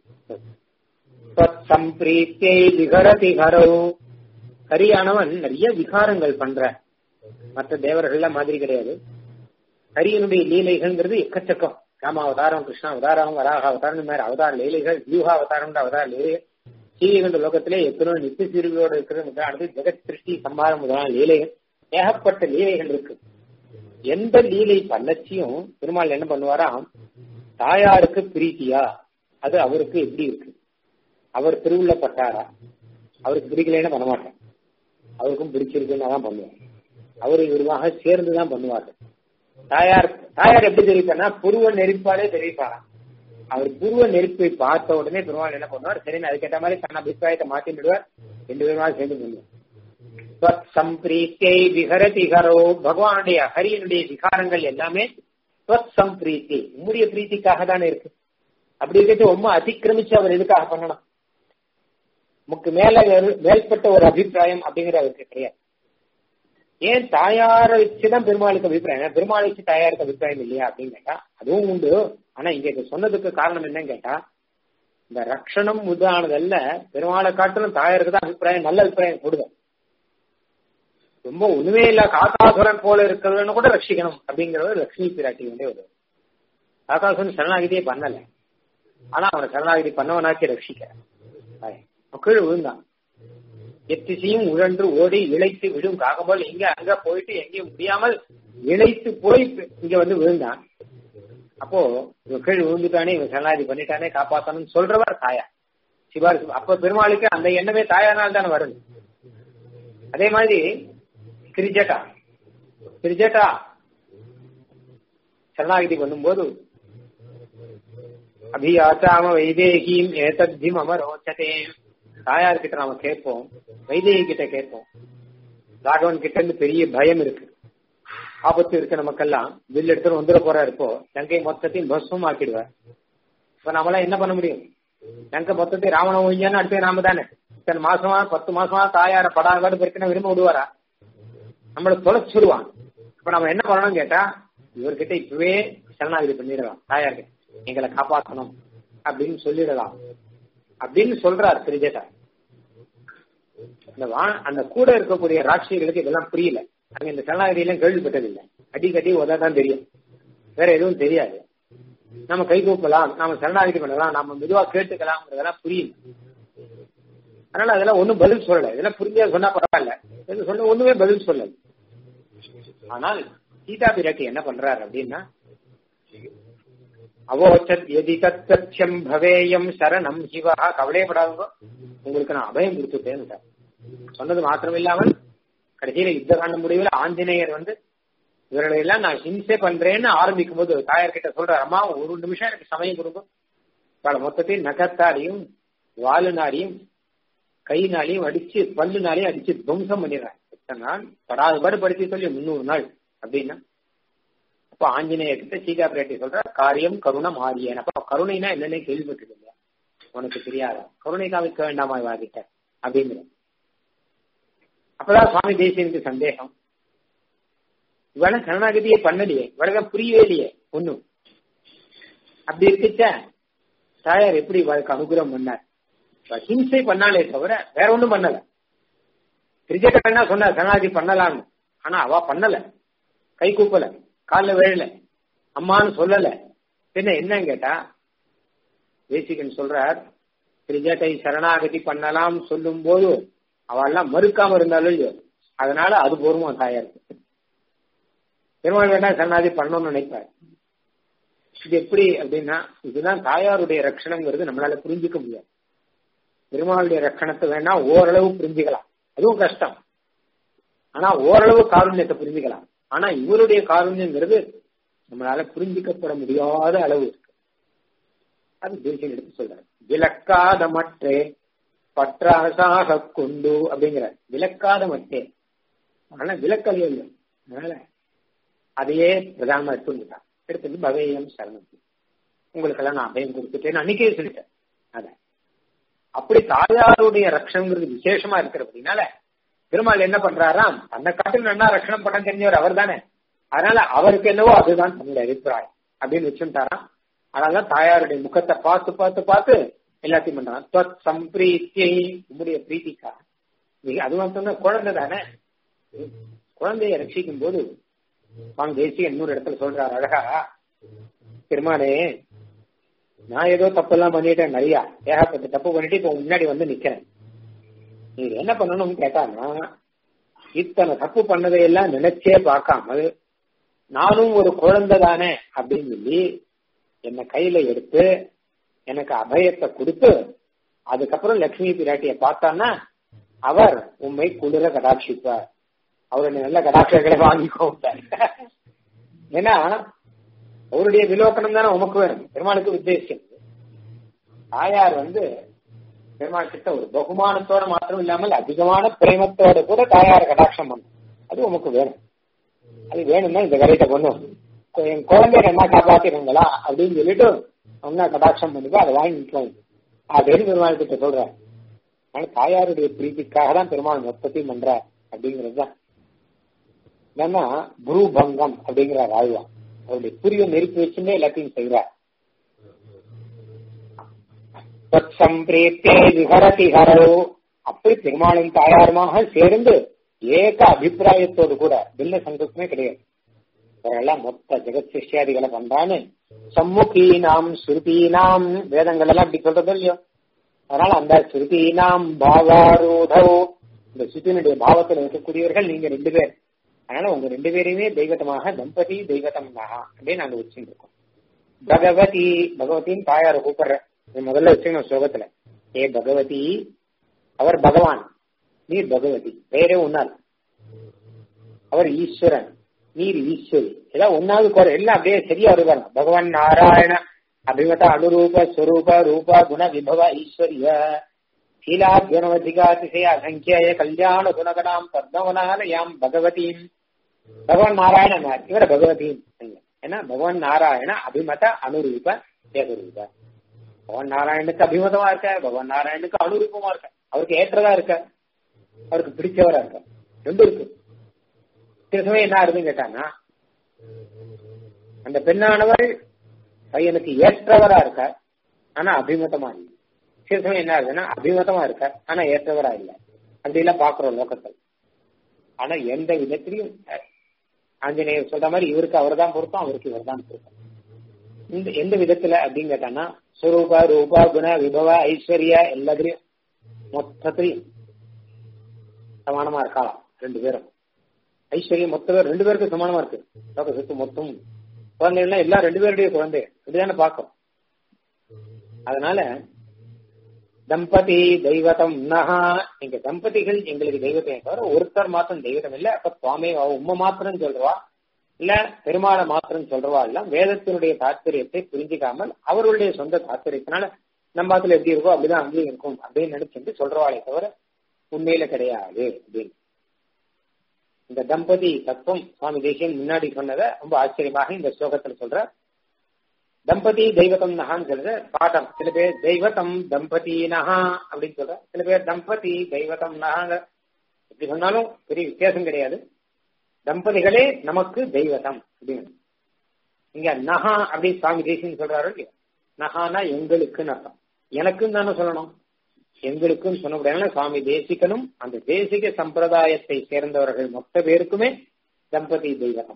Speaker 1: சம்பிரீத்தியை விகரதி ஹரோ ஹரியானவன் நிறைய விகாரங்கள் பண்ற மற்ற தேவர்கள்ல மாதிரி கிடையாது ஹரியனுடைய லீலைகள்ங்கிறது எக்கச்சக்கம் ராம அவதாரம் கிருஷ்ண அவதாரம் வராக அவதாரம் மாதிரி அவதார லீலைகள் வியூகா அவதாரம் அவதார லீலைகள் சீவிகண்ட லோகத்திலே எத்தனோ நித்திய சீர்களோடு இருக்கிறது அடுத்து ஜெகத் சிருஷ்டி சம்பாரம் முதலான லீலைகள் ஏகப்பட்ட லீலைகள் இருக்கு எந்த லீலை பண்ணச்சியும் பெருமாள் என்ன பண்ணுவாராம் தாயாருக்கு பிரீத்தியா அது அவருக்கு எப்படி இருக்கு அவர் திருவுள்ளப்பட்டாரா அவருக்கு பிடிக்கலன்னு பண்ண மாட்டேன் அவருக்கும் பிடிச்சிருக்குன்னு தான் பண்ணுவார் அவரு இவருமாக சேர்ந்துதான் பண்ணுவார்கள் தாயார் தாயார் எப்படி தெரிவிப்பார்னா புருவ நெருப்பாலே தெரிவிப்பாராம் அவர் புருவ நெருப்பை பார்த்த உடனே பெருமாள் என்ன பண்ணுவார் சரி அதுக்கேற்ற மாதிரி தன் அபிப்பிராயத்தை மாத்தி விடுவார் ரெண்டு பேருமா சேர்ந்து பண்ணுவார் சம்பிரீத்தியை விகரதி ஹரோ பகவானுடைய ஹரியனுடைய விகாரங்கள் எல்லாமே சம்பிரீத்தி உம்முடைய பிரீத்திக்காக தானே இருக்கு அப்படி இருக்கிறது ரொம்ப அதிக்கிரமிச்சு அவர் எதுக்காக பண்ணணும் நமக்கு மேல மேல்பட்ட ஒரு அபிப்பிராயம் அப்படிங்கிற அவருக்கு கிடையாது ஏன் தாயாரை வச்சுதான் பெருமாளுக்கு அபிப்பிராயம் பெருமாளை வச்சு தாயாருக்கு அபிப்பிராயம் இல்லையா அப்படின்னு கேட்டா அதுவும் உண்டு ஆனா இங்க சொன்னதுக்கு காரணம் என்னன்னு கேட்டா இந்த ரக்ஷணம் முதானதல்ல பெருமாளை காட்டிலும் தாயாருக்கு தான் அபிப்பிராயம் நல்ல அபிப்பிராயம் கொடுங்க ரொம்ப ஒண்ணுமே இல்ல காக்காசுரன் போல இருக்கிறவன்னு கூட ரட்சிக்கணும் அப்படிங்கறது லட்சுமி பிராட்டி வந்து ஒரு காக்காசுரன் சரணாகிதியே பண்ணல ஆனா அவனை சரணாகிதி பண்ணவனாக்கி ரட்சிக்க கீழே விழுந்தான் எத்திசையும் உழன்று ஓடி இழைத்து விழும் காகம்போல் இங்க அங்க போயிட்டு எங்கேயும் முடியாமல் இழைத்து போய் இங்க வந்து விழுந்தான் அப்போ இவன் கீழ் விழுந்துட்டானே இவன் சரணாதி பண்ணிட்டானே காப்பாத்தணும்னு சொல்றவர் தாயா சிவாரி அப்ப பெருமாளுக்கு அந்த எண்ணமே தாயானால் தானே வருது அதே மாதிரி கிரிஜட்டா கிரிஜட்டா சரணாகிதி பண்ணும்போது அபியாச்சாம வைதேகியும் ஏதத்தியும் அமரோச்சதே தாயார் கிட்ட நாம கேட்போம் வைதேகி கிட்ட கேட்போம் ராகவன் கிட்ட இருந்து பெரிய பயம் இருக்கு ஆபத்து இருக்கு நமக்கெல்லாம் வில் எடுத்துட்டு வந்துட போறா இருப்போ லங்கை மொத்தத்தையும் பஸ்வம் ஆக்கிடுவார் இப்ப நம்மளாம் என்ன பண்ண முடியும் லங்கை மொத்தத்தையும் ராவண ஒய்யான்னு அடுத்து நாம தானே இத்தனை மாசமா பத்து மாசமா தாயார படாத பாடு பெருக்கின விரும்ப விடுவாரா நம்மள தொலைச்சிருவான் இப்ப நம்ம என்ன பண்ணணும் கேட்டா இவர்கிட்ட இப்பவே சரணாகிதி பண்ணிடலாம் தாயார்கிட்ட எங்களை காப்பாற்றணும் அப்படின்னு சொல்லிடலாம் அப்படின்னு சொல்றார் திரிஜேட்டா அந்த வா அந்த கூட இருக்கக்கூடிய ராட்சியர்களுக்கு இதெல்லாம் புரியல அங்க இந்த சரணாகதியெல்லாம் கேள்விப்பட்டதில்லை அடி கட்டி உதான் தெரியும் வேற எதுவும் தெரியாது நம்ம கை கூப்பலாம் நாம சரணாகதி பண்ணலாம் நாம மெதுவா கேட்டுக்கலாம்ங்கிறதெல்லாம் புரியல அதனால அதெல்லாம் ஒண்ணும் பதில் சொல்லல இதெல்லாம் புரிஞ்சா சொன்னா பரவாயில்ல சொன்ன ஒண்ணுமே பதில் சொல்லல ஆனால் சீதா பிராட்டி என்ன பண்றாரு அப்படின்னா அவோச்சத் எதி தத்யம் பவேயம் சரணம் சிவா கவலையப்படாதவங்க உங்களுக்கு நான் அபயம் கொடுத்துட்டேன்னு சொன்னது மாத்திரம் இல்லாமல் கடைசியில யுத்த காண்ட முடிவில் ஆஞ்சநேயர் வந்து இவர்களை எல்லாம் நான் ஹிம்சை பண்றேன்னு ஆரம்பிக்கும் போது தாயார் கிட்ட சொல்ற அம்மா ஒரு நிமிஷம் எனக்கு சமயம் கொடுங்க பல மொத்தத்தையும் நகத்தாலையும் வாலுனாலையும் கையினாலையும் அடிச்சு பல்லுனாலையும் அடிச்சு துவம்சம் பண்ணிடுறேன் எத்தனை நாள் படாத பாடு படுத்தி சொல்லி முன்னூறு நாள் அப்படின்னா அப்ப ஆஞ்சநேயர் கிட்ட சீதா பிராட்டி சொல்ற காரியம் கருணம் ஆரியன் அப்ப கருணைனா என்னன்னு கேள்விப்பட்டிருக்கீங்க உனக்கு தெரியாதா கருணை காமிக்க வேண்டாமா இவாகிட்ட அப்படிங்கிற அப்பதான் சுவாமி தேசியனுக்கு சந்தேகம் இவள சரணாகதியே பண்ணலையே இவளுக்கு புரியவே இல்லையே ஒண்ணும் அப்படி இருக்குச்ச தாயார் எப்படி இவளுக்கு அனுகிரகம் பண்ணார் ஹிம்சை பண்ணாலே தவிர வேற ஒண்ணும் பண்ணல கிரிக்கெட் என்ன சொன்ன சரணாகதி பண்ணலாம்னு ஆனா அவ பண்ணல கை கூப்பல காலில் விழல அம்மான்னு சொல்லல பின்ன என்னன்னு கேட்டா தேசிகன் சொல்றார் திரிஜட்டை சரணாகதி பண்ணலாம் சொல்லும் போது அவெல்லாம் மறுக்காம இருந்தாலும் இல்லையோ அதனால அது போருமா தாயாருக்கு பெருமாள் வேணா சரணாகதி பண்ணணும்னு நினைப்பார் இது எப்படி அப்படின்னா இதுதான் தாயாருடைய ரட்சணங்கிறது நம்மளால புரிஞ்சுக்க முடியாது பெருமாளுடைய ரட்சணத்தை வேணா ஓரளவு புரிஞ்சுக்கலாம் அதுவும் கஷ்டம் ஆனா ஓரளவு காருண்யத்தை புரிஞ்சுக்கலாம் ஆனா இவருடைய காருண்யங்கிறது நம்மளால புரிஞ்சுக்கப்பட முடியாத அளவு இருக்கு அது தேசியம் எடுத்து சொல்றாரு விளக்காத மற்றே பற்றாசாக கொண்டு அப்படிங்கிற விளக்காத மட்டே ஆனா விளக்கலையே இல்லை அதனால அதையே பிரதானமா எடுத்துட்டான் எடுத்துட்டு பவேயம் சரணம் உங்களுக்கெல்லாம் நான் அபயம் கொடுத்துட்டேன் அன்னைக்கே சொல்லிட்டேன் அத அப்படி தாயாருடைய ரட்சணங்கிறது விசேஷமா இருக்கிறபடினால பெருமாள் என்ன பண்றாராம் தன்னை காட்டில் நல்லா ரட்சணம் பண்ண தெரிஞ்சவர் அவர் தானே அதனால அவருக்கு என்னவோ அதுதான் தன்னுடைய அபிப்பிராயம் அப்படின்னு வச்சுட்டாராம் அதனாலதான் தாயாருடைய முகத்தை பார்த்து பார்த்து பார்த்து எல்லாத்தையும் பண்றான் தொத் சம்பிரீத்தியை உங்களுடைய பிரீத்திக்கா அது மட்டும் குழந்தை தானே குழந்தைய ரட்சிக்கும் போது சுவாமி தேசிய இன்னொரு இடத்துல சொல்றாரு அழகா பெருமானே நான் ஏதோ தப்பு எல்லாம் பண்ணிட்டேன் நிறைய ஏகப்பட்ட தப்பு பண்ணிட்டு இப்ப முன்னாடி வந்து நிக்கிறேன் நீங்க என்ன பண்ணணும்னு கேட்டான்னா இத்தனை தப்பு பண்ணதையெல்லாம் நினைச்சே பார்க்காமல் நானும் ஒரு குழந்தை தானே அப்படின்னு சொல்லி என்னை கையில எடுத்து எனக்கு அபயத்தை கொடுத்து அதுக்கப்புறம் லட்சுமி பிராட்டிய பார்த்தான்னா அவர் உண்மை குளிர கடாட்சிப்பார் அவருடைய நல்ல கடாட்சங்களை வாங்கிக்கோ ஏன்னா அவருடைய விலோக்கணம் தானே உமக்கு வேணும் பெருமாளுக்கு உத்தேசம் தாயார் வந்து பெருமாள் கிட்ட ஒரு பகுமானத்தோட மாத்திரம் இல்லாமல் அதிகமான பிரேமத்தோட கூட தாயார் கடாட்சம் பண்ணும் அது உமக்கு வேணும் அது வேணும்னா இந்த கரையிட்ட கொண்டு என் குழந்தைய என்ன காப்பாத்திருங்களா அப்படின்னு சொல்லிட்டு ஒன்னா கடாட்சம் பண்ணிக்கோ அதை வாங்கிக்கோ அப்படின்னு பெருமாள் கிட்ட சொல்றாரு ஆனா தாயாருடைய பிரீத்திக்காக தான் பெருமாள் மொத்தத்தையும் பண்றார் அப்படிங்கிறது தான் என்னன்னா குரு பங்கம் அப்படிங்கிறார் ஆழ்வா அவருடைய புரிய நெருப்பி வச்சுன்னே எல்லாத்தையும் செய்கிறார் சம்பிரேத்தே விஹரதி ஹரோ அப்படி பெருமாளும் தாயாருமாக சேர்ந்து ஏக அபிப்பிராயத்தோடு கூட பின்ன சங்கல்பமே கிடையாது அவரெல்லாம் மொத்த ஜெகத் சிஷ்யாதிகளை பண்றான்னு சம்முகீனாம் ஸ்ருதீனாம் வேதங்கள் எல்லாம் அப்படி சொல்றது இல்லையோ அதனால அந்த ஸ்ருதீனாம் பாவாரூடோ இந்த ஸ்ருதியினுடைய பாவத்தில் இருக்கக்கூடியவர்கள் நீங்க ரெண்டு பேர் அதனால உங்க ரெண்டு பேரையுமே தெய்வத்தமாக தம்பதி தெய்வத்தம் அப்படின்னு நாங்க வச்சுட்டு இருக்கோம் பகவதி பகவதின்னு தாயார கூப்பிடுற முதல்ல வச்சுக்கணும் ஸ்லோகத்துல ஏ பகவதி அவர் பகவான் நீர் பகவதி வேறே ஒன்னால் அவர் ஈஸ்வரன் நீர் ஈஸ்வரி எல்லாம் ஒன்னாவது குறை எல்லாம் அப்படியே சரியா வருவாங்க பகவான் நாராயண அபிமத அனுரூப ஸ்வரூப ரூப குண விபவ ஈஸ்வரிய சீலாத்வனவதிகாதிசய அசங்கிய கல்யாண குணகணாம் பத்மவனாலயாம் பகவதீம் பகவான் நாராயணன் இவர பகவதீம் ஏன்னா பகவான் நாராயண அபிமத அனுரூப ஏகரூப பகவான் நாராயணுக்கு அபிமதமா இருக்க பகவான் நாராயணுக்கு அனுரூபமா இருக்க அவருக்கு ஏற்றதா இருக்க அவருக்கு பிடிச்சவரா இருக்க ரெண்டும் இருக்கு சில சமயம் என்ன ஆகுதுன்னு கேட்டாங்கன்னா அந்த பெண்ணானவள் பையனுக்கு ஏற்றவரா இருக்க ஆனா அபிமதமா இல்லை சில சமயம் என்ன ஆகுதுன்னா அபிமதமா இருக்க ஆனா ஏற்றவரா இல்லை அப்படி எல்லாம் பாக்குறோம் லோக்கத்தில் ஆனா எந்த விதத்திலையும் ஆஞ்சநேயர் சொல்ற மாதிரி இவருக்கு அவர் தான் பொருத்தம் அவருக்கு இவர் தான் பொருத்தம் இந்த எந்த விதத்துல அப்படின்னு கேட்டான்னா சுரூப ரூபா குண விபவ ஐஸ்வர்யா எல்லாத்திலையும் மொத்தத்திலையும் சமானமா இருக்கலாம் ரெண்டு பேரும் ஐஸ்வர்யம் மொத்த பேர் ரெண்டு பேருக்கு சமானமா இருக்கு லோக சொத்து மொத்தம் குழந்தைகள்லாம் எல்லாம் ரெண்டு பேருடைய குழந்தை இப்படிதானே பார்க்கும் அதனால தம்பதி தெய்வதம் நகா எங்க தம்பதிகள் எங்களுக்கு தெய்வத்தை தவிர ஒருத்தர் மாத்திரம் தெய்வதம் இல்ல அப்ப சுவாமி உண்மை மாத்திரம் சொல்றவா இல்ல பெருமாளை மாத்திரம் சொல்றவா இல்ல வேதத்தினுடைய தாற்பயத்தை புரிஞ்சிக்காமல் அவர்களுடைய சொந்த தாற்பயத்தினால நம்ம அதுல எப்படி இருக்கோ அப்படிதான் அங்கேயும் இருக்கும் அப்படின்னு நினைச்சிட்டு சொல்றவாளே தவிர உண்மையில கிடையாது அப்படின்னு இந்த தம்பதி தத்துவம் சுவாமி தேசியன் முன்னாடி சொன்னதை ரொம்ப ஆச்சரியமாக இந்த ஸ்லோகத்தில் சொல்ற தம்பதி தெய்வத்தம் நகான்னு சொல்றது பாட்டம் சில பேர் தெய்வத்தம் தம்பதி நகா அப்படின்னு சொல்ற சில பேர் தம்பதி தெய்வத்தம் நகாங்க எப்படி சொன்னாலும் பெரிய வித்தியாசம் கிடையாது தம்பதிகளே நமக்கு தெய்வதம் அப்படின்னு இங்க நகா அப்படின்னு சுவாமி தேசின்னு சொல்றாரு இல்லையா நகானா எங்களுக்குன்னு அர்த்தம் எனக்குன்னு தானே சொல்லணும் எங்களுக்குன்னு சொன்ன முடியாது சுவாமி தேசிகனும் அந்த தேசிக சம்பிரதாயத்தை சேர்ந்தவர்கள் மொத்த பேருக்குமே தம்பதி தெய்வதம்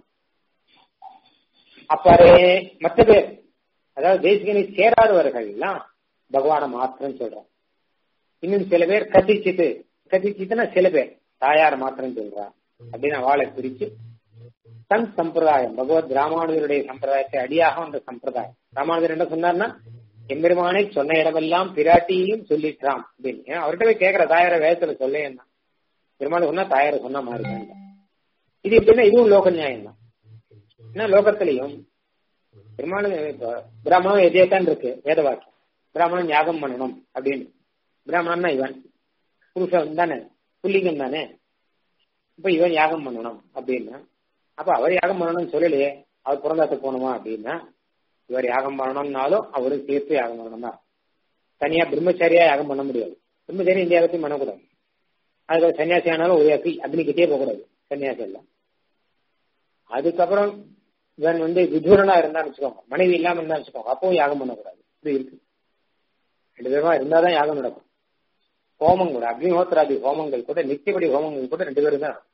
Speaker 1: அப்பாரே மற்ற பேர் அதாவது தேசிகனை சேராதவர்கள் எல்லாம் பகவான மாத்திரம் சொல்றான் இன்னும் சில பேர் கதிச்சித்து கதிச்சித்துனா சில பேர் தாயார் மாத்திரம் சொல்றா அப்படின்னு அவளை பிரிச்சு தன் சம்பிரதாயம் பகவத் ராமானுஜருடைய சம்பிரதாயத்தை அடியாக வந்த சம்பிரதாயம் ராமானுஜர் என்ன சொன்னார்னா எம்பெருமானை சொன்ன இடமெல்லாம் பிராட்டியையும் சொல்லிட்டான் அப்படின்னு அவர்கிட்ட போய் கேட்கிற தாயார வேதத்துல சொல்ல என்ன பெருமாள் சொன்னா தாயார சொன்ன மாதிரி தான் இது எப்படின்னா இதுவும் லோக நியாயம் தான் ஏன்னா லோகத்திலையும் பெருமாள் பிராமணம் எதேதான் இருக்கு வேத வாக்கியம் பிராமணன் யாகம் பண்ணணும் அப்படின்னு பிராமணன்னா இவன் புருஷன் தானே புல்லிங்கம் தானே இப்ப இவன் யாகம் பண்ணணும் அப்படின்னா அப்ப அவர் யாகம் பண்ணணும்னு சொல்லலையே அவர் பிறந்தாத்து போகணுமா அப்படின்னா இவர் யாகம் பண்ணணும்னாலும் அவரும் சேர்த்து யாகம் பண்ணணும் தான் தனியா பிரம்மச்சாரியா யாகம் பண்ண முடியாது பிரம்மச்சாரி இந்த யாகத்தையும் பண்ணக்கூடாது அதுக்கு சன்னியாசி ஆனாலும் ஒரு அக்னிக்கிட்டே போகக்கூடாது சன்னியாசி எல்லாம் அதுக்கப்புறம் இவன் வந்து விதூரனா இருந்தான்னு வச்சுக்கோங்க மனைவி இல்லாம இருந்தா வச்சுக்கோங்க அப்பவும் யாகம் பண்ணக்கூடாது இது இருக்கு ரெண்டு பேருமா இருந்தாதான் யாகம் நடக்கும் ஹோமம் கூட அக்னிஹோத்திராதி ஹோமங்கள் கூட நித்தியபடி ஹோமங்கள் கூட ரெண்டு பேரும் தான்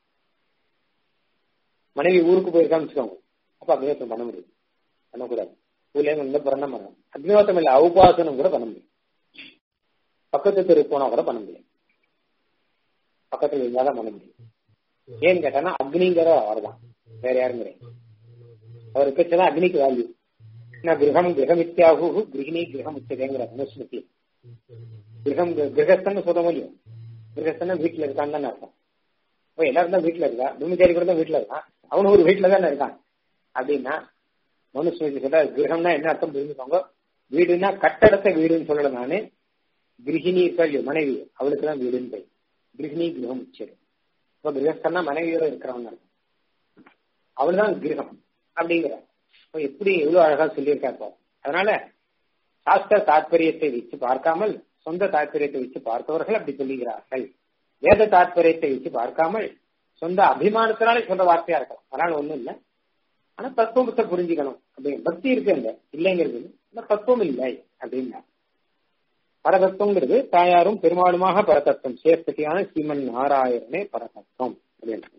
Speaker 1: மனைவி ஊருக்கு போயிருக்கான்னு வச்சுக்கோங்க அப்ப அக்னிஹோத்திரம் பண்ண முடியும் பண்ணக்கூடாது ஊர்ல இருந்து பிறந்த மரம் அக்னிஹோத்திரம் இல்ல உபாசனம் கூட பண்ண முடியும் பக்கத்து தெரு போனா கூட பண்ண முடியும் பக்கத்துல இருந்தாதான் பண்ண முடியும் ஏன்னு கேட்டானா அக்னிங்கிற அவர் தான் வேற யாரும் கிடையாது அவருக்கு வச்சதான் அக்னிக்கு வேல்யூ ஏன்னா கிரகம் கிரகமித்யாகு கிரகிணி கிரகம் உச்சதேங்கிற மனுஸ்மிருதி கிரகம் கிரகஸ்தன் சொல்ல முடியும் கிரகஸ்தன் வீட்டுல இருக்கான்னு தானே அர்த்தம் இப்போ எல்லாரும் தான் வீட்டுல இருக்கா பிரம்மச்சாரி கூட தான் வீட்டுல இருக்கான் அவனும் ஒரு வீட்டுல தானே இருக்கான் அப்படின்னா மனுஸ்மிருதி சொல்ற கிரகம்னா என்ன அர்த்தம் புரிஞ்சுக்கோங்க வீடுனா கட்டடத்த வீடுன்னு சொல்லல நானு கிரகிணி இருக்கா மனைவி அவளுக்கு தான் வீடுன்னு போய் கிரகிணி கிரகம் உச்சது இப்போ கிரகஸ்தன்னா மனைவியோட இருக்கிறவங்க இருக்கும் அவள்தான் கிரகம் அப்படிங்கிற எப்படி எவ்வளவு அழகா சொல்லியிருக்காப்போ அதனால சாஸ்திர தாற்பயத்தை வச்சு பார்க்காமல் சொந்த தாற்பயத்தை வச்சு பார்த்தவர்கள் அப்படி சொல்லுகிறார்கள் வேத தாற்பயத்தை வச்சு பார்க்காமல் சொந்த அபிமானத்தினாலே சொல்ற வார்த்தையா இருக்கலாம் அதனால ஒண்ணும் இல்லை ஆனா தத்துவத்தை புரிஞ்சுக்கணும் அப்படின்னு பக்தி இருக்கு அந்த இல்லைங்கிறது ஆனா தத்துவம் இல்லை அப்படின்னா பரதத்துவங்கிறது தாயாரும் பெருமாளுமாக பரதத்துவம் சேர்த்தட்டியான ஸ்ரீமன் நாராயணனே பரதத்துவம் அப்படின்னு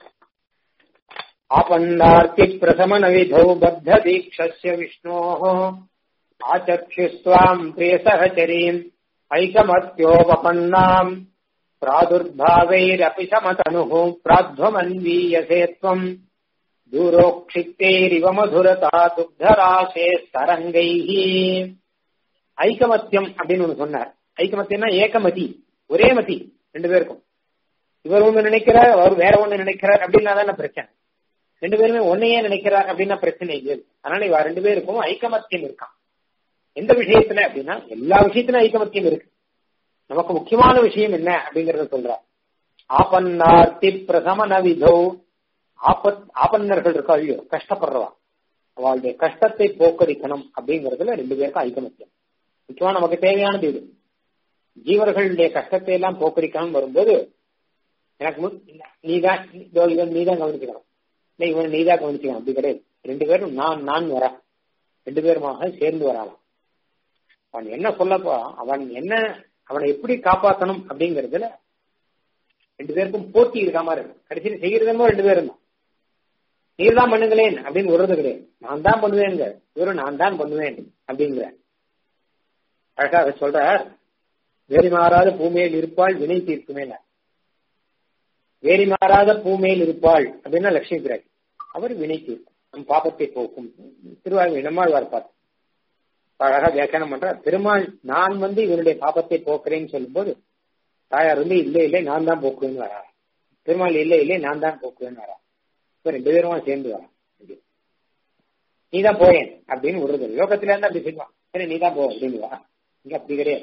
Speaker 1: आपन्नार्ति प्रशमनविधौ बद्धदीक्षस्य विष्णोः आचक्षुस्त्वाम् प्रियसहचरीम् ऐकमत्योपपन्नाम् प्रादुर्भावैरपि समतनुः प्राध्वमन्वीयसे त्वम् दूरोक्षिप्तैरिव मधुरता दुग्धराशे स्तरङ्गैः ஐக்கமத்தியம் அப்படின்னு ஒண்ணு சொன்னார் ஐக்கமத்தியம்னா ஏகமதி ஒரே மதி ரெண்டு பேருக்கும் இவர் ஒண்ணு நினைக்கிறார் அவர் வேற ஒண்ணு நினைக்கிறார் அப்படின்னா தானே பிரச்சனை ரெண்டு பேருமே ஒன்னையே நினைக்கிறார் அப்படின்னா பிரச்சனை இல்லை அதனால இவ ரெண்டு பேருக்கும் ஐக்கமத்தியம் இருக்கான் எந்த விஷயத்துல அப்படின்னா எல்லா விஷயத்திலும் ஐக்கமத்தியம் இருக்கு நமக்கு முக்கியமான விஷயம் என்ன அப்படிங்கறத சொல்றார் ஆபன்னார்த்தி பிரசமன விதோ ஆபத் ஆபன்னர்கள் இருக்கா ஐயோ கஷ்டப்படுறவா அவளுடைய கஷ்டத்தை போக்கடிக்கணும் அப்படிங்கறதுல ரெண்டு பேருக்கும் ஐக்கமத்தியம் முக்கியமா நமக்கு தேவையானது இது ஜீவர்களுடைய கஷ்டத்தை எல்லாம் போக்கடிக்கணும் வரும்போது எனக்கு நீதான் இவன் நீதான் கவனிச்சுக்கணும் இல்லை இவன் நீதான் கவனிச்சுக்கணும் அப்படி கிடையாது ரெண்டு பேரும் நான் நான் வரேன் ரெண்டு பேருமாக சேர்ந்து வரலாம் அவன் என்ன சொல்லப்போ அவன் என்ன அவனை எப்படி காப்பாற்றணும் அப்படிங்கறதுல ரெண்டு பேருக்கும் போட்டி இருக்க மாதிரி இருக்கு கடைசியில் செய்யறதுமோ ரெண்டு பேரும் தான் நீர் தான் பண்ணுங்களேன் அப்படின்னு விடுறது கிடையாது நான் தான் பண்ணுவேங்க இவரும் நான் தான் பண்ணுவேன் அப்படிங்கிற அழகாக சொல்றார் வேறி மாறாத பூமியில் இருப்பாள் வினை தீர்க்குமேல வேறி மாறாத பூமியில் இருப்பாள் அப்படின்னா லட்சுமி பிராட்டி அவர் வினை தீர்க்கும் நம் பாப்பத்தை போக்கும் திருவாயு நம்மாழ்வார் பார்த்து அழகா வியாக்கியானம் பண்ற பெருமாள் நான் வந்து இவனுடைய பாப்பத்தை போக்குறேன்னு சொல்லும்போது தாயார் வந்து இல்லை இல்லை நான் தான் போக்குவேன்னு வரா பெருமாள் இல்லை இல்லை நான் தான் போக்குவேன்னு வரா இப்ப ரெண்டு பேருமா சேர்ந்து வரா நீ தான் போயேன் அப்படின்னு விடுறது லோகத்துல இருந்து அப்படி சொல்லுவான் சரி நீ தான் போ அப்படின்னு வா இங்க அப்படி கிடையாது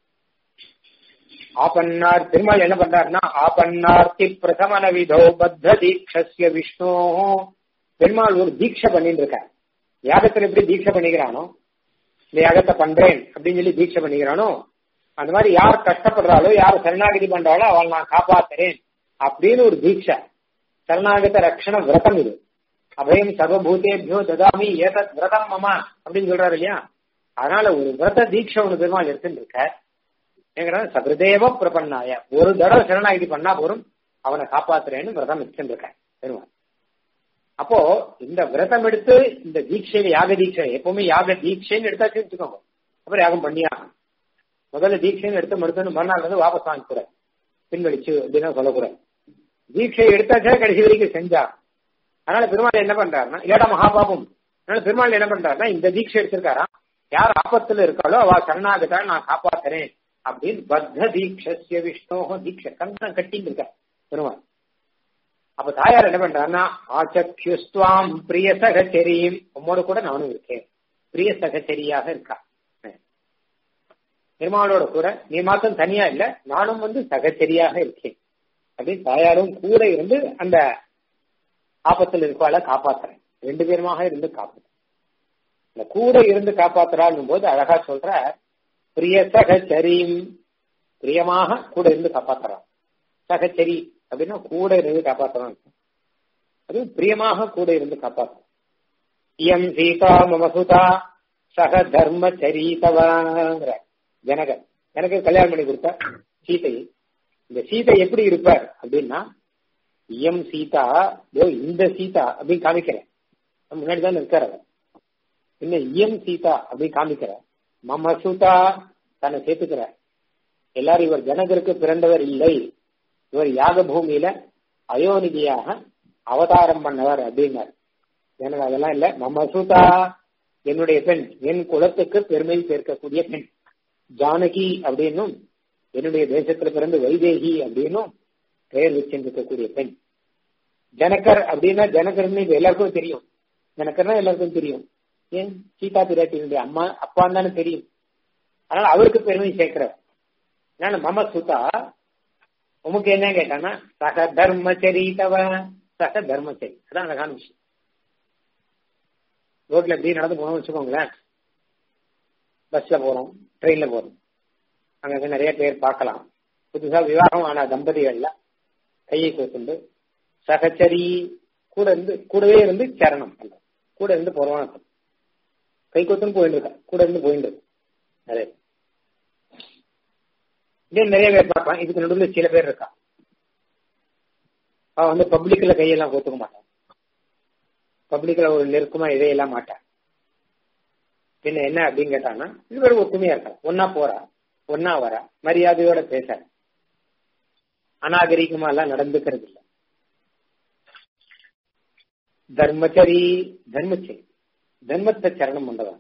Speaker 1: ஆபன்னார் பெருமாள் என்ன பண்றாருன்னா ஆபன்னார்த்தி பிரசமன விதோ பத்த தீட்சஸ்ய விஷ்ணு பெருமாள் ஒரு தீட்சை பண்ணிட்டு இருக்கார் யாகத்துல எப்படி தீட்சை பண்ணிக்கிறானோ இந்த யாகத்தை பண்றேன் அப்படின்னு சொல்லி தீட்சை பண்ணிக்கிறானோ அந்த மாதிரி யார் கஷ்டப்படுறாளோ யார் சரணாகதி பண்றாளோ அவள் நான் காப்பாத்துறேன் அப்படின்னு ஒரு தீட்சை சரணாகத ரக்ஷண விரதம் இது அபயம் சர்வபூதேபியோ ததாமி ஏதத் விரதம் மமா அப்படின்னு சொல்றாரு இல்லையா அதனால ஒரு விரத தீட்சை ஒன்று பெருமாள் எடுத்துட்டு இருக்க எங்கிறத சகிருதேவ பிரபன்னாய ஒரு தடவை சரணாகதி பண்ணா போரும் அவனை காப்பாத்துறேன்னு விரதம் எடுத்துட்டு இருக்க பெருமாள் அப்போ இந்த விரதம் எடுத்து இந்த தீட்சையில யாக தீட்சை எப்பவுமே யாக தீட்சைன்னு எடுத்தாச்சு வச்சுக்கோங்க அப்புறம் யாகம் பண்ணியாகும் முதல்ல தீட்சைன்னு எடுத்து மறுத்து மறுநாள் வந்து வாபஸ் வாங்கிக்கூடாது பின்வழிச்சு அப்படின்னு சொல்லக்கூடாது தீட்சை எடுத்தாச்சா கடைசி வரைக்கும் செஞ்சா அதனால பெருமாள் என்ன பண்றாருன்னா இல்லாடா மகாபாபம் அதனால பெருமாள் என்ன பண்றாருன்னா இந்த தீட்சை எடுத்திருக்காரா யார் ஆபத்துல இருக்காளோ அவ சரணாகதா நான் காப்பாத்துறேன் அப்படின்னு பத்த தீட்சஸ்ய விஷ்ணோக தீட்சை கண்ணம் கட்டின்னு இருக்க பெருமாள் அப்ப தாயார் என்ன பண்றாருன்னா ஆச்சக்யுஸ்துவாம் பிரிய சகச்சரியும் உம்மோட கூட நானும் இருக்கேன் பிரிய சகச்சரியாக இருக்கா பெருமாளோட கூட நீ மாத்திரம் தனியா இல்ல நானும் வந்து சகச்சரியாக இருக்கேன் அப்படின்னு தாயாரும் கூட இருந்து அந்த ஆபத்தில் இருப்பாள காப்பாத்துறேன் ரெண்டு பேருமாக இருந்து காப்பாத்துறேன் இந்த கூட இருந்து காப்பாத்துறாள்னும் போது அழகா சொல்ற பிரிய சகச்சரியும் பிரியமாக கூட இருந்து காப்பாத்துறான் சகச்சரி அப்படின்னா கூட இருந்து காப்பாத்துறான் அது பிரியமாக கூட இருந்து காப்பாத்துறான் இயம் சீதா மமசுதா சக தர்ம சரிதவாங்கிற ஜனகர் எனக்கு கல்யாணம் பண்ணி கொடுத்த சீதை இந்த சீதை எப்படி இருப்பார் அப்படின்னா இயம் சீதா இந்த சீதா அப்படின்னு காமிக்கிறேன் முன்னாடி தான் இருக்கார் அவர் இன்னும் இயம் சீதா அப்படின்னு காமிக்கிற மம சுதா தன்னை சேர்த்துக்கிற எல்லாரும் இவர் ஜனகருக்கு பிறந்தவர் இல்லை இவர் யாக பூமியில அயோனிதியாக அவதாரம் பண்ணவர் அப்படின்னார் எனக்கு அதெல்லாம் இல்ல மம சுதா என்னுடைய பெண் என் குலத்துக்கு பெருமை சேர்க்கக்கூடிய பெண் ஜானகி அப்படின்னும் என்னுடைய தேசத்துல பிறந்து வைதேகி அப்படின்னும் பெயர் வச்சிருக்கக்கூடிய பெண் ஜனகர் அப்படின்னா ஜனகர்னு இப்ப எல்லாருக்கும் தெரியும் ஜனகர்னா எல்லாருக்கும் தெரியும் ஏன் சீதா பிராட்டியினுடைய அம்மா அப்பான்னு தானே தெரியும் அதனால அவருக்கு பெருமை சேர்க்கிறார் நான் மம சுதா உமக்கு என்ன கேட்டானா சக தர்மச்சரி தவ சக தர்மச்சரி அதான் அழகான விஷயம் ரோட்ல எப்படி நடந்து போனோம் வச்சுக்கோங்களேன் பஸ்ல போறோம் ட்ரெயின்ல போறோம் அங்க நிறைய பேர் பார்க்கலாம் புதுசா விவாகம் ஆன தம்பதிகள்ல கையை கோத்துண்டு சகச்சரி கூட இருந்து கூடவே இருந்து சரணம் பண்றோம் கூட இருந்து போறோம் கை கொத்துன்னு போயிட்டு இருக்கா கூட இருந்து போயிட்டு நிறைய இதே நிறைய பேர் பார்க்கலாம் இதுக்கு நடுவில் சில பேர் இருக்கா அவன் வந்து பப்ளிக்ல கையெல்லாம் கோத்துக்க மாட்டான் பப்ளிக்ல ஒரு நெருக்கமா இதையெல்லாம் மாட்டான் பின்ன என்ன அப்படின்னு கேட்டான்னா இது பேர் ஒத்துமையா இருக்கா ஒன்னா போறா ஒன்னா வரா மரியாதையோட பேச அநாகரிகமா எல்லாம் நடந்துக்கிறது இல்லை தர்மச்சரி தர்மச்சரி தர்மத்தை சரணம் பண்றவன்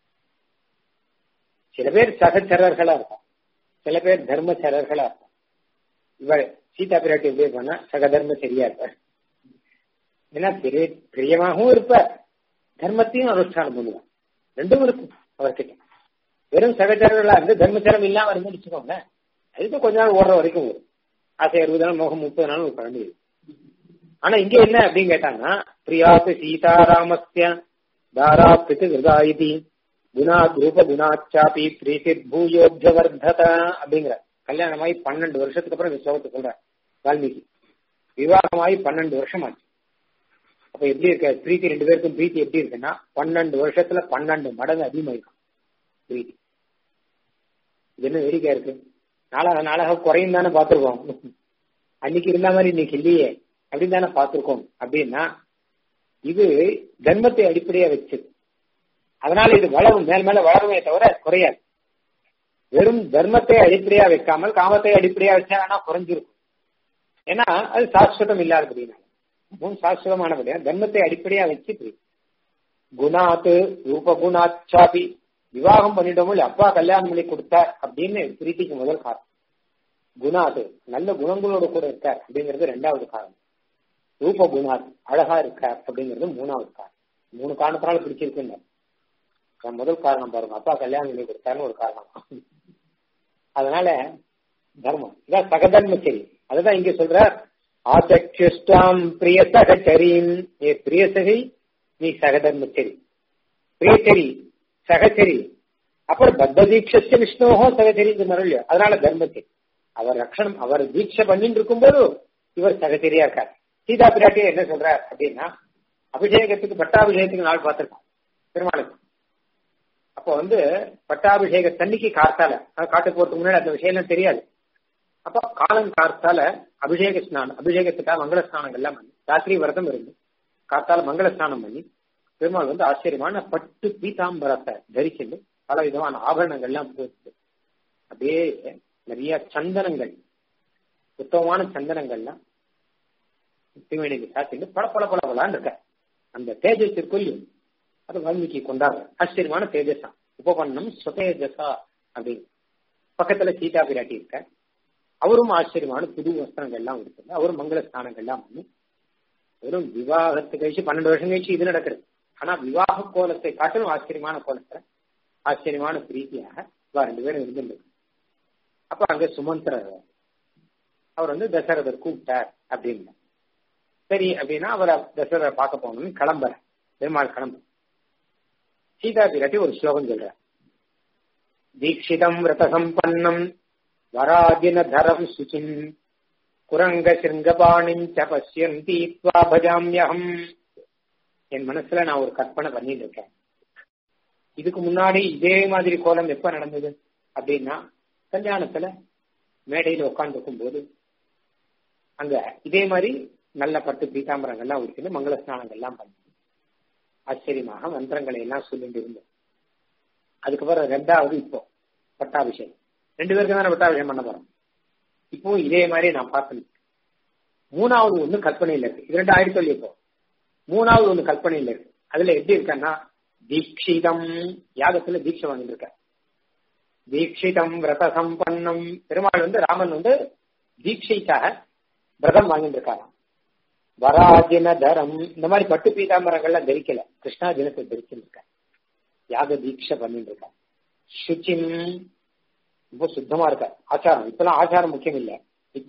Speaker 1: சில பேர் சகச்சரர்களா இருக்கான் சில பேர் தர்மச்சரர்களா இருக்கான் இவ சீதா பிராட்டி எப்படி இருப்பான்னா சகதர்மச்சரியா இருப்பார் ஏன்னா பெரிய பிரியமாகவும் இருப்பார் தர்மத்தையும் அனுஷ்டானம் பண்ணுவார் ரெண்டும் இருக்கும் அவர்கிட்ட வெறும் சகச்சரர்களா இருந்து தர்மச்சரம் இல்லாம இருந்து வச்சுக்கோங்க அதுக்கு கொஞ்ச நாள் ஓடுற வரைக்கும் வரும் ஆசை அறுபது நாள் முகம் முப்பது நாள் ஒரு குழந்தை ஆனா இங்க என்ன அப்படின்னு கேட்டாங்கன்னா பிரியாசு சீதாராமஸ்ய தாராபித்து ஹிருதாயிதி குணாத் ரூப குணாச்சாபி பிரீசித் பூயோப்ஜவர்தத அப்படிங்கிற கல்யாணமாயி பன்னெண்டு வருஷத்துக்கு அப்புறம் இந்த ஸ்லோகத்தை சொல்ற வால்மீகி விவாகமாயி பன்னெண்டு வருஷம் ஆச்சு அப்ப எப்படி இருக்க பிரீத்தி ரெண்டு பேருக்கும் பிரீத்தி எப்படி இருக்குன்னா பன்னெண்டு வருஷத்துல பன்னெண்டு மடங்கு அதிகமாயிருக்கும் பிரீத்தி இது என்ன வேடிக்கை இருக்கு நாளாக நாளாக குறையும் தானே பார்த்துருக்கோம் அன்னைக்கு இருந்த மாதிரி இன்னைக்கு இல்லையே அப்படின்னு தானே பார்த்துருக்கோம் அப்படின்னா இது தர்மத்தை அடிப்படையா வச்சது அதனால இது வளரும் மேல் மேல வளருமே தவிர குறையாது வெறும் தர்மத்தை அடிப்படையா வைக்காமல் காமத்தை அடிப்படையா வச்சா வேணா குறைஞ்சிருக்கும் ஏன்னா அது சாஸ்வதம் இல்லாதபடினா மூணு சாஸ்வதமானபடியா தர்மத்தை அடிப்படையா வச்சு குணாத்து ரூப குணாச்சாபி விவாகம் பண்ணிட்டோமோ இல்ல அப்பா கல்யாணம் பண்ணி கொடுத்தார் அப்படின்னு பிரீத்திக்கு முதல் காரணம் குணாது நல்ல குணங்களோட கூட இருக்கார் அப்படிங்கிறது ரெண்டாவது காரணம் ரூப குணாத் அழகா இருக்கார் அப்படிங்கிறது மூணாவது காரணம் மூணு காரணத்தினால பிடிச்சிருக்குன்னு முதல் காரணம் பாருங்க அப்பா கல்யாணம் பண்ணி கொடுத்தாருன்னு ஒரு காரணம் அதனால தர்மம் இதான் சகதர்மச்சரி அதுதான் இங்க சொல்ற ஆச்சக்ஷாம் பிரிய சகச்சரின் நீ பிரிய சகை நீ சகதர்மச்சரி பிரியச்சரி சகச்சரி அப்புறம் பத்த தீட்சஸ்ய விஷ்ணுவோ சகச்சரி இல்லையோ அதனால தர்மச்சரி அவர் ரக்ஷணம் அவர் தீட்சை பண்ணிட்டு இருக்கும்போது இவர் சகச்சரியா இருக்கார் சீதா பிராட்டியை என்ன சொல்றார் அப்படின்னா அபிஷேகத்துக்கு பட்டாபிஷேகத்துக்கு நாள் பார்த்திருக்கோம் பெருமாளுக்கு அப்போ வந்து பட்டாபிஷேக தண்ணிக்கு காத்தால காட்டுக்கு போறதுக்கு முன்னாடி அந்த விஷயம் தெரியாது அப்போ காலம் காத்தால அபிஷேக ஸ்நானம் அபிஷேகத்துக்காக மங்கள ஸ்நானங்கள்லாம் பண்ணி ராத்திரி விரதம் இருந்து காத்தால மங்கள ஸ்நானம் பண்ணி பெருமாள் வந்து ஆச்சரியமான பட்டு பீதாம்பரத்தை தரிச்சுட்டு பல விதமான ஆபரணங்கள்லாம் போட்டு அப்படியே நிறைய சந்தனங்கள் உத்தமமான சந்தனங்கள்லாம் திருமணிக்கு சாத்திட்டு பல பல பல பலான்னு இருக்க அந்த தேஜஸ் இருக்குல்லையும் அது வால்மீகி கொண்டாடுற ஆச்சரியமான தேஜஸா உபபன்னம் சுதேஜசா அப்படின்னு பக்கத்துல சீதா பிராட்டி இருக்க அவரும் ஆச்சரியமான புது வஸ்திரங்கள் எல்லாம் இருக்குது அவரும் மங்கள ஸ்தானங்கள்லாம் பண்ணி வெறும் விவாகத்து கழிச்சு பன்னெண்டு வருஷம் கழிச்சு இது நடக்கிறது ஆனா விவாக கோலத்தை காட்டிலும் ஆச்சரியமான கோலத்துல ஆச்சரியமான பிரீத்தியாக இவா ரெண்டு பேரும் இருந்துருக்கு அப்ப அங்க சுமந்திரர் அவர் வந்து தசரதர் கூப்பிட்டார் அப்படின்னு சரி அப்படின்னா அவர் தசரரை பார்க்க போகணும்னு கிளம்புற பெருமாள் கிளம்பு சீதா பிராட்டி ஒரு ஸ்லோகம் சொல்ற தீட்சிதம் ரத சம்பன்னம் வராதின தரம் சுச்சின் குரங்க சிருங்கபாணிம் ச பசியந்தி பஜாமியகம் என் மனசுல நான் ஒரு கற்பனை பண்ணிட்டு இருக்கேன் இதுக்கு முன்னாடி இதே மாதிரி கோலம் எப்ப நடந்தது அப்படின்னா கல்யாணத்துல மேடையில உட்காந்துருக்கும் போது அங்க இதே மாதிரி நல்ல பட்டு பீதாம்பரங்கள்லாம் உடுத்திட்டு மங்கள ஸ்நானங்கள்லாம் பண்ணி ஆச்சரியமாக மந்திரங்களை எல்லாம் சொல்லிட்டு இருந்தோம் அதுக்கப்புறம் ரெண்டாவது இப்போ பட்டாபிஷேகம் ரெண்டு பேருக்கு தானே பட்டாபிஷேகம் பண்ண போறோம் இப்போ இதே மாதிரி நான் பார்த்தேன் மூணாவது ஒண்ணு கற்பனையில் இருக்கு இது ரெண்டு ஆயிரத்தி சொல்லி இப்போ மூணாவது ஒண்ணு கற்பனையில் இருக்கு அதுல எப்படி இருக்கன்னா தீட்சிதம் யாகத்துல தீட்சை வாங்கிட்டு இருக்க தீட்சிதம் விரத சம்பன்னம் பெருமாள் வந்து ராமன் வந்து தீட்சைக்காக விரதம் வாங்கிட்டு இருக்காராம் வராஜின தரம் இந்த மாதிரி பட்டு பீதாம்பரங்கள்லாம் தரிக்கல கிருஷ்ணா தினத்தை தரிச்சுட்டு யாக தீட்சை பண்ணிட்டு இருக்க சுச்சிம் ரொம்ப சுத்தமா இருக்க ஆச்சாரம் இப்பெல்லாம் ஆச்சாரம் முக்கியம் இல்ல இப்போ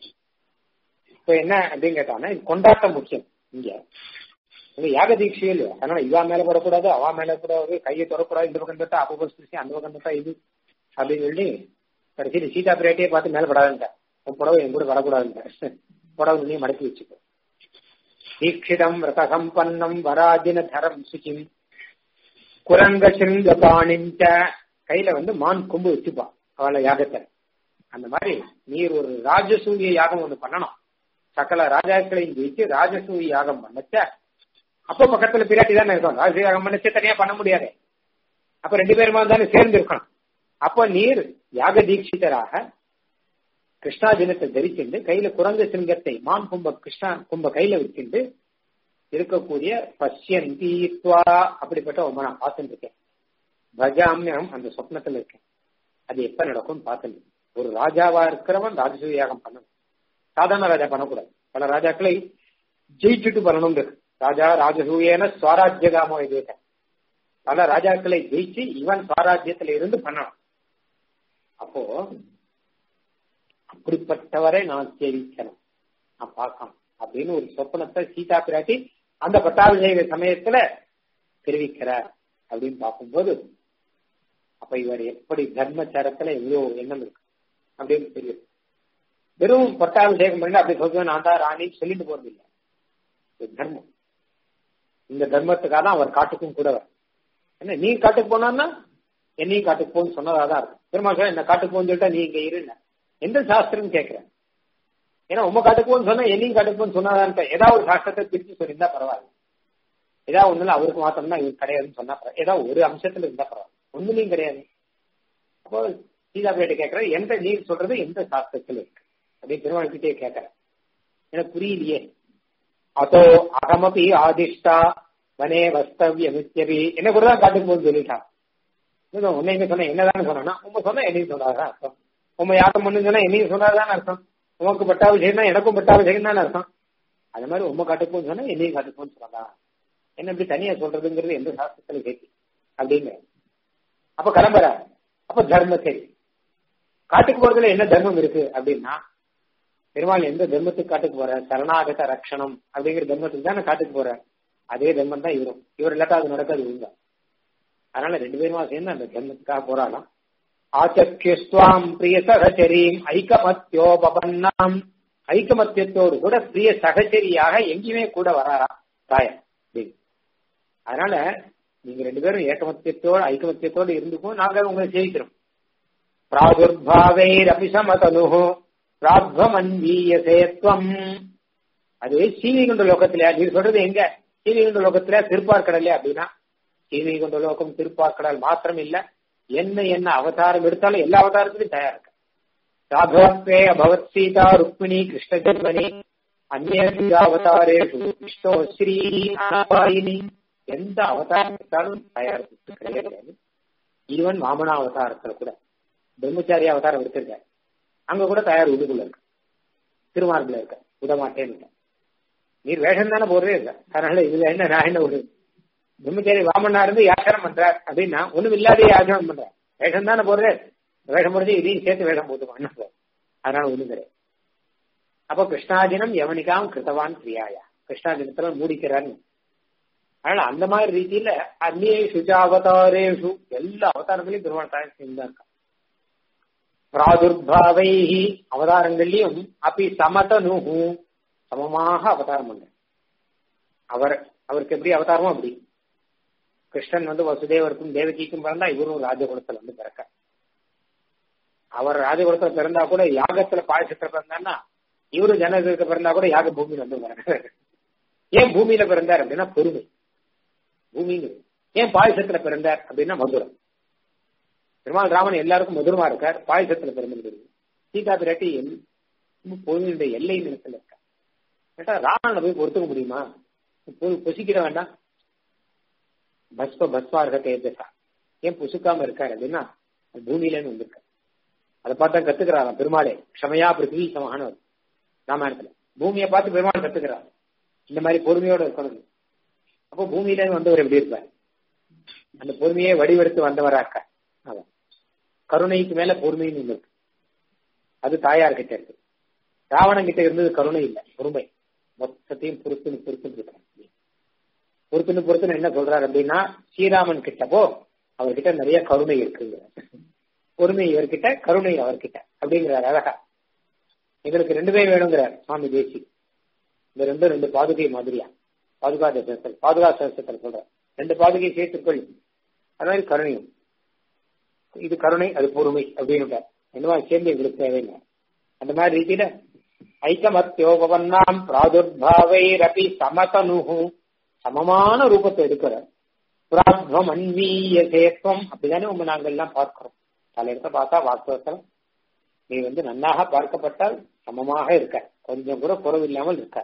Speaker 1: இப்ப என்ன அப்படின்னு கேட்டாங்கன்னா கொண்டாட்டம் முக்கியம் இங்க இங்க யாக தீட்சையே இல்லையா அதனால இவா மேல போடக்கூடாது அவா மேல கூடாது கையை தொடக்கூடாது இந்த பக்கம் தொட்டா அப்போ ஸ்பிரிசி அந்த பக்கம் தொட்டா இது அப்படின்னு சொல்லி கடைசியில் சீதா பிராட்டியே பார்த்து மேல படாதுங்க உன் புடவை என் கூட வரக்கூடாதுங்க புடவை நீ மடக்கி வச்சுக்கோ தீட்சிதம் ரத சம்பன்னம் வராஜின தரம் சுச்சிம் குரங்க சிங்க பாணிஞ்ச கையில வந்து மான் கொம்பு வச்சுப்பா அவளை யாகத்தை அந்த மாதிரி நீர் ஒரு ராஜசூய யாகம் ஒண்ணு பண்ணணும் சகல ராஜாக்களையும் ஜெயிச்சு ராஜசூய யாகம் பண்ணச்ச அப்போ பக்கத்துல பிராட்டி தானே இருக்கும் ராஜசூய யாகம் பண்ணச்ச தனியா பண்ண முடியாது அப்ப ரெண்டு பேருமா தானே சேர்ந்து இருக்கணும் அப்போ நீர் யாக தீட்சிதராக கிருஷ்ணா தினத்தை தரிச்சுண்டு கையில குரங்க சிங்கத்தை மான் கும்ப கிருஷ்ணா கும்ப கையில வச்சுட்டு இருக்கக்கூடிய பஷ்யந்தீத்வா அப்படிப்பட்ட ஒன்று நான் பார்த்துட்டு இருக்கேன் பஜாமியம் அந்த சொப்னத்துல இருக்கேன் அது எப்ப நடக்கும் பார்த்துட்டு ஒரு ராஜாவா இருக்கிறவன் ராஜசூய யாகம் பண்ணணும் சாதாரண ராஜா பண்ணக்கூடாது பல ராஜாக்களை ஜெயிச்சுட்டு பண்ணணும் இருக்கு ராஜா ராஜசூயன ஸ்வராஜ்யகாமோ இது பல ராஜாக்களை ஜெயிச்சு இவன் ஸ்வராஜ்யத்துல இருந்து பண்ணணும் அப்போ அப்படிப்பட்டவரை நான் சேவிக்கணும் நான் பார்க்கணும் அப்படின்னு ஒரு சொப்பனத்தை சீதா பிராட்டி அந்த பட்டாபிஷேக சமயத்துல தெரிவிக்கிறார் அப்படின்னு பார்க்கும்போது அப்ப இவர் எப்படி தர்மச்சாரத்துல எவ்வளவு எண்ணம் இருக்கு அப்படின்னு தெரியும் வெறும் பட்டாபிஷேகம் பண்ணி அப்படி சொல்லுவேன் நான் தான் ராணின்னு சொல்லிட்டு போறது இல்லை இது தர்மம் இந்த தர்மத்துக்காக தான் அவர் காட்டுக்கும் கூட என்ன நீ காட்டுக்கு போனான்னா என்னையும் காட்டுக்கு போன்னு சொன்னதா தான் இருக்கும் பெருமாள் என்ன காட்டுக்கு போன்னு சொல்லிட்டா நீ இங்க இருந்த எந்த சாஸ்திரம் கேட்கிறேன் ஏன்னா உங்க காட்டுக்கு போன்னு சொன்னா என்னையும் காட்டுக்கு போன்னு சொன்னாதான் ஏதாவது ஒரு சாஸ்திரத்தை பிரிச்சு சொல்லியிருந்தா பரவாயில்ல ஏதாவது ஒண்ணுல அவருக்கு மாத்திரம் தான் இவருக்கு கிடையாதுன்னு சொன்னா ஏதாவது ஒரு அம்சத்துல இருந்தா பரவாயில்ல ஒண்ணுலையும் கிடையாது அப்போ சீதா பேட்டை கேட்கற எந்த நீர் சொல்றது எந்த சாஸ்திரத்துல இருக்கு அப்படின்னு பெருமாள்கிட்டே கேட்கற எனக்கு புரியலையே அதோ அகமபி ஆதிஷ்டா வனே வஸ்தவ்ய மித்யபி என்ன கூட தான் காட்டுக்கு போன்னு சொல்லிட்டான் உன்னை என்ன சொன்ன என்னதான் சொன்னா உங்க சொன்னா என்னையும் சொன்னாதான் அர்த்தம் உங்க யாகம் பண்ணு சொன்னா என்னையும் சொன்னாதான் அர்த்தம் உனக்கு பட்டாபிஷேகம் எனக்கும் பட்டாபிஷேகம் தான் அர்த்தம் அது மாதிரி உங்க காட்டுக்கு சொன்னா என்னையும் காட்டுக்கு சொன்னதா என்ன இப்படி தனியா சொல்றதுங்கிறது எந்த சாஸ்திரத்துல கேட்கு அப்படின்னு அப்ப கிளம்புற அப்ப தர்மம் சரி காட்டுக்கு போறதுல என்ன தர்மம் இருக்கு அப்படின்னா பெருமாள் எந்த தர்மத்துக்கு காட்டுக்கு போற சரணாகத ரக்ஷணம் அப்படிங்கிற தர்மத்துக்கு தானே காட்டுக்கு போற அதே தர்மம் தான் இவரும் இவர் இல்லாட்டா அது நடக்காது இவங்க அதனால ரெண்டு பேருமா சேர்ந்து அந்த ஜென்மத்துக்காக போராடலாம் ஆச்சக்கியஸ்துவாம் பிரிய சகச்சரீம் ஐக்கமத்தியோபன்னாம் ஐக்கமத்தியத்தோடு கூட பிரிய சகச்சரியாக எங்கேயுமே கூட வராராம் தாயார் அதனால நீங்க ரெண்டு பேரும் ஏகமத்தியத்தோடு ஐக்கமத்தியத்தோடு இருந்துக்கும் நாங்க உங்களை ஜெயிக்கிறோம் பிராதுர்பாவைரபி சமதனு பிராத்வமன்வீயசேத்வம் அது சீவிகுண்ட லோகத்தில நீ சொல்றது எங்க சீவிகுண்ட லோகத்துல திருப்பார்கடல்ல அப்படின்னா சீவிகுண்ட லோகம் திருப்பார்கடல் மாத்திரம் இல்ல என்ன என்ன அவதாரம் எடுத்தாலும் எல்லா அவதாரத்திலும் தயார் இருக்கு ராகவத்வே அபவத் சீதா ருக்மிணி கிருஷ்ண ஜன்மனி அந்நிய அவதாரேஷு விஷ்ணு ஸ்ரீ அனாபாயினி எந்த அவதாரம் எடுத்தாலும் தயார் கிடையாது ஈவன் வாமனா அவதாரத்துல கூட பிரம்மச்சாரி அவதாரம் எடுத்திருக்காரு அங்க கூட தயார் உள்ளுக்குள்ள இருக்கு திருமார்பில் இருக்க விடமாட்டேன்னு நீர் வேஷம் தானே போடுறே இல்ல அதனால இதுல என்ன நான் என்ன ஒரு பிரம்மச்சாரி வாமனா இருந்து யாசனம் பண்றார் அப்படின்னா ஒண்ணும் இல்லாத யாசனம் பண்றார் வேஷம் தானே போடுறேன் வேஷம் போடுறது இதையும் சேர்த்து வேஷம் போட்டுமா அதனால ஒண்ணு கிடையாது அப்போ கிருஷ்ணாதினம் யவனிகாம் கிருத்தவான் கிரியாயா கிருஷ்ணாதினத்துல மூடிக்கிறான்னு அதனால அந்த மாதிரி ரீதியில அந்நேஷு அவதாரேஷு எல்லா அவதாரங்களையும் பெருமாள் தாய் செஞ்சுதான் இருக்கான் பிராதுர்பாவை அவதாரங்கள்லயும் அப்படி சமதனுகு சமமாக அவதாரம் பண்ண அவர் அவருக்கு எப்படி அவதாரமோ அப்படி கிருஷ்ணன் வந்து வசுதேவருக்கும் தேவகிக்கும் பிறந்தா இவரும் ராஜகுலத்துல வந்து பிறக்க அவர் ராஜகுலத்துல பிறந்தா கூட யாகத்துல பாயசத்துல பிறந்தான்னா இவரும் ஜனகத்துக்கு பிறந்தா கூட யாக பூமியில வந்து பிறக்க ஏன் பூமியில பிறந்தார் அப்படின்னா பொறுமை பூமிங்கிறது ஏன் பாயசத்துல பிறந்தார் அப்படின்னா மதுரம் பெருமாள் ராமன் எல்லாருக்கும் மதுரமா இருக்கார் பாயசத்துல பிறந்திருக்கிறது சீதா பிராட்டி பொருளுடைய எல்லை நிலத்துல இருக்கா கேட்டா ராமனை போய் பொறுத்துக்க முடியுமா போய் புசிக்கிற வேண்டாம் பஸ்ப பஸ்பா இருக்க தேஜசா ஏன் புசுக்காம இருக்காரு அப்படின்னா பூமியிலன்னு வந்திருக்க அதை பார்த்தா கத்துக்கிறாராம் பெருமாளே க்ஷமையா பிருத்திவி சமானவர் ராமாயணத்துல பூமியை பார்த்து பெருமாள் கத்துக்கிறார் இந்த மாதிரி பொறுமையோட இருக்கணும் அப்போ பூமியில வந்தவர் எப்படி இருப்பார் அந்த பொறுமையை வடிவெடுத்து வந்தவராக்க அதான் கருணைக்கு மேல பொறுமைன்னு ஒண்ணு இருக்கு அது தாயார் கிட்ட இருக்கு ராவணன் கிட்ட இருந்தது கருணை இல்ல பொறுமை மொத்தத்தையும் பொறுத்துன்னு பொறுத்துன்னு இருக்காங்க பொறுத்துன்னு பொறுத்துன்னு என்ன சொல்றாரு அப்படின்னா ஸ்ரீராமன் கிட்ட போ அவர்கிட்ட நிறைய கருணை இருக்குங்க பொறுமை இவர்கிட்ட கருணை அவர்கிட்ட அப்படிங்கிறார் அழகா எங்களுக்கு ரெண்டுமே வேணுங்கிறார் சுவாமி தேசி இந்த ரெண்டும் ரெண்டு பாதுகை மாதிரியா பாதுகா தசத்தில் பாதுகா சகசத்தில் சொல்ற ரெண்டு பாதுகை சேர்த்துக்கொள் அது மாதிரி கருணையும் இது கருணை அது பொறுமை அப்படின்னு என்னவா சேர்ந்து எங்களுக்கு தேவைங்க அந்த மாதிரி ரீதியில ஐக்கமத்தியோபவன்னாம் பிராதுர்பாவைரபி சமதனுகு சமமான ரூபத்தை எடுக்கிற புராத்வம் அன்வீய சேத்வம் அப்படிதானே உங்க நாங்கள் எல்லாம் பார்க்கிறோம் பல இடத்த பார்த்தா வாஸ்தவத்தில் நீ வந்து நன்னாக பார்க்கப்பட்டால் சமமாக இருக்க கொஞ்சம் கூட குறவில்லாமல் இருக்க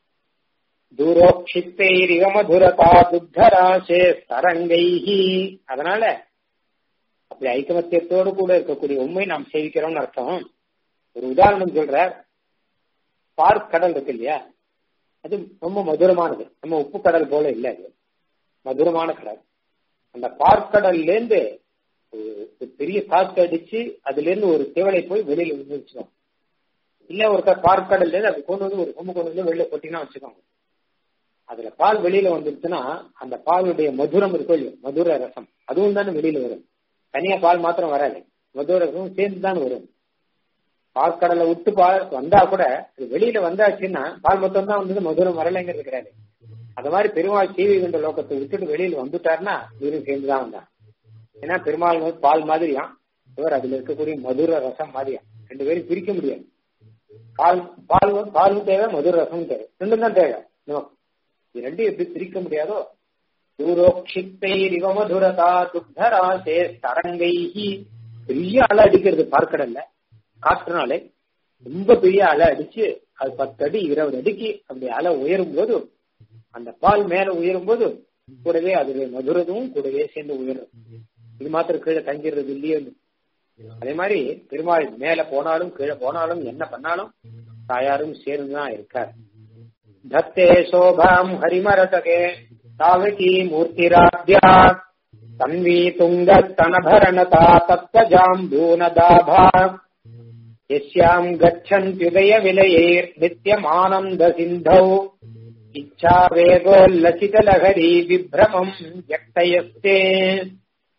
Speaker 1: தூரோக்ஷித்தைரிவ மதுரதா துத்தராசே தரங்கைஹி அதனால அப்படி ஐக்கமத்தியத்தோடு கூட இருக்கக்கூடிய உண்மை நாம் சேவிக்கிறோம்னு அர்த்தம் ஒரு உதாரணம் சொல்ற பார்க்கடல் இருக்கு இல்லையா அது ரொம்ப மதுரமானது நம்ம உப்பு கடல் போல இல்ல அது மதுரமான கடல் அந்த பார்க்கடல்ல இருந்து ஒரு பெரிய காத்து அடிச்சு அதுல இருந்து ஒரு தேவலை போய் வெளியில வந்து வச்சுக்கோங்க இல்ல ஒருத்தர் பார்க்கடல்ல இருந்து அது கொண்டு வந்து ஒரு கொம்பு கொண்டு வந்து வெளியில கொட்டினா வச்சுக்கோங்க அதுல பால் வெளியில வந்துருச்சுன்னா அந்த பாலுடைய மதுரம் இருக்கும் இல்லையோ மதுர ரசம் அதுவும் தானே வெளியில வரும் தனியா பால் மாத்திரம் வராது மதுர ரசமும் சேர்ந்து தான் வரும் பால்கடலை விட்டு பால் வந்தா கூட அது வெளியில வந்தாச்சுன்னா பால் மொத்தம் தான் வந்தது மதுரம் வரலைங்கிறது கிடையாது அது மாதிரி பெருமாள் சீவி கொண்ட லோகத்தை விட்டுட்டு வெளியில வந்துட்டாருன்னா இவரும் சேர்ந்துதான் வந்தான் ஏன்னா பெருமாள் வந்து பால் மாதிரியா இவர் அதுல இருக்கக்கூடிய மதுர ரசம் மாதிரியா ரெண்டு பேரும் பிரிக்க முடியாது பால் பால் பாலும் தேவை மதுர ரசமும் தேவை ரெண்டும் தான் தேவை இது ரெண்டும் எப்படி பிரிக்க முடியாதோ தூரோக்ஷித்தை மதுரதா துக்தராசே தரங்கைஹி பெரிய அலை அடிக்கிறது பார்க்கடல்ல காற்றுனாலே ரொம்ப பெரிய அலை அடிச்சு அது பத்து அடி இருபது அடிக்கு அப்படி அலை உயரும் போது அந்த பால் மேல உயரும் போது கூடவே அதுவே மதுரதும் கூடவே சேர்ந்து உயரும் இது மாத்திரம் கீழே தங்கிடுறது இல்லையே அதே மாதிரி பெருமாள் மேல போனாலும் கீழே போனாலும் என்ன பண்ணாலும் தாயாரும் சேர்ந்துதான் இருக்கார் தத்தே சோபாம் ஹரிமரதகே சாவகி மூர்த்திராத்யா தன்வி துங்க தனபரணதா தத்வஜாம்பூனதாபா यस्याम् गच्छन्त्युदयविलयैर् नित्यमानन्दसिन्धौ इच्छा वेगोल्लसितलहरी विभ्रमम् व्यक्तयस्ते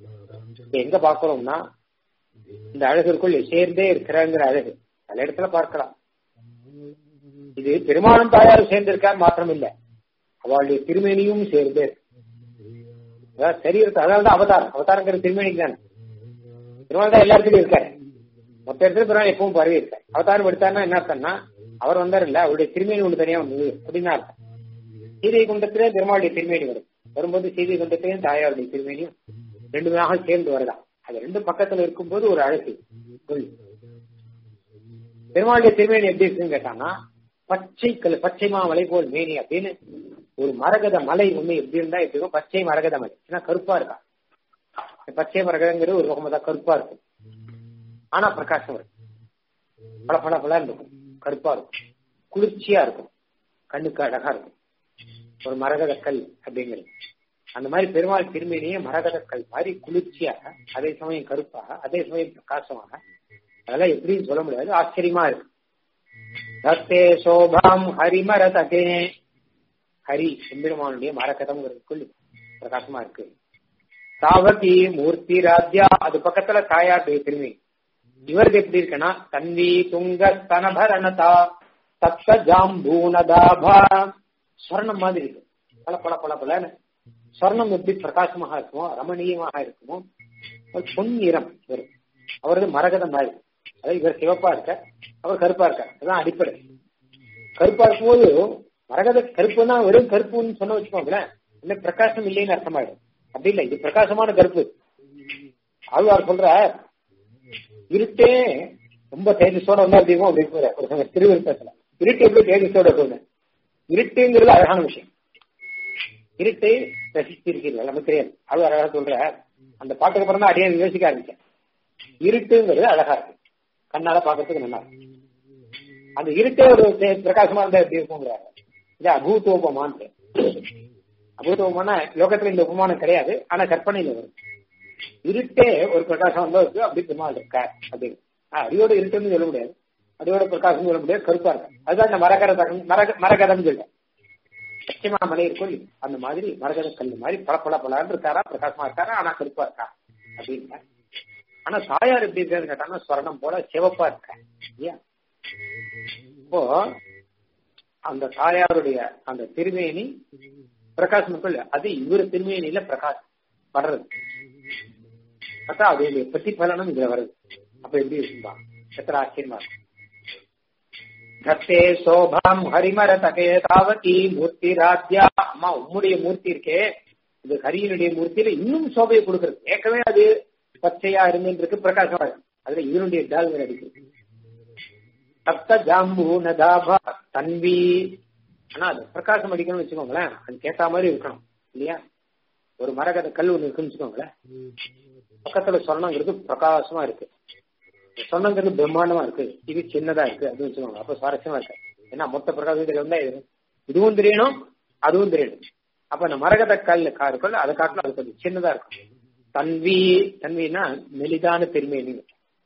Speaker 1: இப்ப எங்க பாக்குறோம்னா இந்த அழகிற்குள் சேர்ந்தே இருக்கிறங்கிற அழகு பல இடத்துல பார்க்கலாம் இது பெருமாளும் தாயாரும் சேர்ந்திருக்கார் மாத்திரம் இல்ல அவளுடைய திருமேனியும் சேர்ந்தே இருக்கு. அதாவது சரீரத்தை அதனால தான் அவதாரம் அவதாரங்கிற திருமேனிக்கு தானே பெருமாள் தான் எல்லா இடத்துலயும் இருக்காரு மொத்த இடத்துல பெருமாள் எப்பவும் பரவி இருக்காரு அவதாரம் எடுத்தாருன்னா என்ன அர்த்தம்னா அவர் வந்தார் இல்ல அவருடைய திருமேனி ஒண்ணு தனியா வந்தது அப்படின்னு அர்த்தம் சீதை குண்டத்திலே பெருமாளுடைய திருமேனி வரும் வரும்போது சீதை குண்டத்திலையும் தாயாருடைய திருமேனியும் ரெண்டுமாக சேர்ந்து வரலாம் அது ரெண்டும் பக்கத்துல இருக்கும்போது ஒரு அழகு கொள். பெருமாளுடைய திருமேனி எப்படி இருக்குன்னு கேட்டாங்கன்னா பச்சை கல் பச்சை மாமலை போல் மேனி அப்படின்னு ஒரு மரகத மலை ஒண்ணு எப்படி இருந்தா எப்படி இருக்கும் பச்சை மரகத மலை ஏன்னா கருப்பா இருக்கா இந்த பச்சை மரகதங்கிறது ஒரு பக்கமா தான் கருப்பா இருக்கும் ஆனா பிரகாசம் இருக்கும் பல பல பல இருக்கும் கருப்பா இருக்கும் குளிர்ச்சியா இருக்கும் கண்ணுக்கு அழகா இருக்கும் ஒரு மரகத கல் அப்படிங்கிறது அந்த மாதிரி பெருமாள் திருமேனியே மரகத கல் மாதிரி குளிர்ச்சியாக அதே சமயம் கருப்பாக அதே சமயம் பிரகாசமாக அதெல்லாம் எப்படின்னு சொல்ல முடியாது ஆச்சரியமா இருக்கு தத்தே சோபாம் ஹரிமரதகே ஹரி எம்பெருமானுடைய மரகதம்ங்கிறதுக்குள் பிரகாசமா இருக்கு சாவதி மூர்த்தி ராஜ்யா அது பக்கத்துல தாயாருடைய திருமி இவருக்கு எப்படி இருக்குன்னா தன்வி துங்க ஸ்தனபரணதா தத்த ஜாம்பூனதாபா ஸ்வர்ணம் மாதிரி இருக்கு பல பல பல பலன்னு ஸ்வர்ணம் எப்படி பிரகாசமாக இருக்குமோ ரமணீயமாக இருக்குமோ ஒரு பொன் நிறம் வரும் அவரது மரகதம் மாதிரி அதாவது இவர் சிவப்பா இருக்க அவர் கருப்பா இருக்க அதுதான் அடிப்படை கருப்பா இருக்கும்போது மரகத கருப்புன்னா வெறும் கருப்புன்னு சொன்ன வச்சுக்கோங்களேன் என்ன பிரகாசம் இல்லைன்னு அர்த்தமாயிடும் அப்படி இல்லை இது பிரகாசமான கருப்பு ஆழ்வார் சொல்ற இருட்டே ரொம்ப தேஜஸோட வந்து அதிகமா அப்படி போற ஒரு சமயம் திருவிருத்தத்துல இருட்டு எப்படி தேஜஸோட போகுது இருட்டுங்கிறது அழகான விஷயம் இருட்டை ரசித்திருக்கிறீர்கள் நமக்கு தெரியாது அது அழகா சொல்ற அந்த பாட்டுக்கு அப்புறம் தான் அடியே யோசிக்க ஆரம்பிச்சேன் இருட்டுங்கிறது அழகா இருக்கு கண்ணால பாக்கிறதுக்கு நல்லா இருக்கு அந்த இருட்டே ஒரு தே- பிரகாசமா இருந்தா எப்படி இருக்குங்கிறாங்க இது அபூத்தோபமான்னு அபூத்தோபமான லோகத்துல இந்த உபமானம் கிடையாது ஆனா கற்பனையில வரும் இருட்டே ஒரு பிரகாசம் வந்தா இருக்கு அப்படி பெருமாள் இருக்க அப்படின்னு ஆஹ், அடியோட இருட்டுன்னு சொல்ல முடியாது அடியோட பிரகாசம் சொல்ல முடியாது கருப்பா இருக்கு அதுதான் இந்த மரகத மரக மரகதம் சொல்ல பச்சைமா மலை இருக்கும் அந்த மாதிரி மரகத கல் மாதிரி பல பல பலன்னு இருக்காரா பிரகாசமா இருக்காரா ஆனா கருப்பா இருக்கா அப்படின்னு ஆனா தாயார் எப்படி இருக்கான்னு கேட்டாங்கன்னா ஸ்வர்ணம் போல சிவப்பா இருக்கா இல்லையா இப்போ அந்த தாயாருடைய அந்த திருமேனி பிரகாசம் இருக்குல்ல அது இவரு திருமேனியில பிரகாசம் வர்றது பார்த்தா அதோடைய பிரதிபலனம் இதுல வருது அப்ப எப்படி இருக்கும்பா எத்தனை ஆச்சரியமா இருக்கும் தத்தே சோபாம் ஹரிமரதகே தாவதி மூர்த்தி ராத்யா அம்மா உம்முடைய மூர்த்தி இருக்கே இது ஹரியனுடைய மூர்த்தியில இன்னும் சோபையை கொடுக்கறது ஏற்கனவே அது பச்சையா இருந்துருக்கு பிரகாசமா இருக்கு அதுல இவனுடைய டால்வர் அடிக்குது சப்த ஜாம்பு நதாபா தன்வி ஆனா அது பிரகாசம் அடிக்கணும்னு வச்சுக்கோங்களேன் அதுக்கு ஏத்த மாதிரி இருக்கணும் இல்லையா ஒரு மரகத கல் ஒண்ணு இருக்குன்னு வச்சுக்கோங்களேன் பக்கத்துல சொர்ணங்கிறது பிரகாசமா இருக்கு சொர்ணங்கிறது பிரம்மாண்டமா இருக்கு இது சின்னதா இருக்கு அது வச்சுக்கோங்க அப்ப சுவாரஸ்யமா இருக்கு ஏன்னா மொத்த பிரகாசத்துல வந்தா இது இதுவும் தெரியணும் அதுவும் தெரியணும் அப்ப அந்த மரகத கல் காருக்குள்ள அதை காட்டிலும் அது கொஞ்சம் சின்னதா இருக்கும் தன்வி தன்வினா மெலிதான பெருமேனி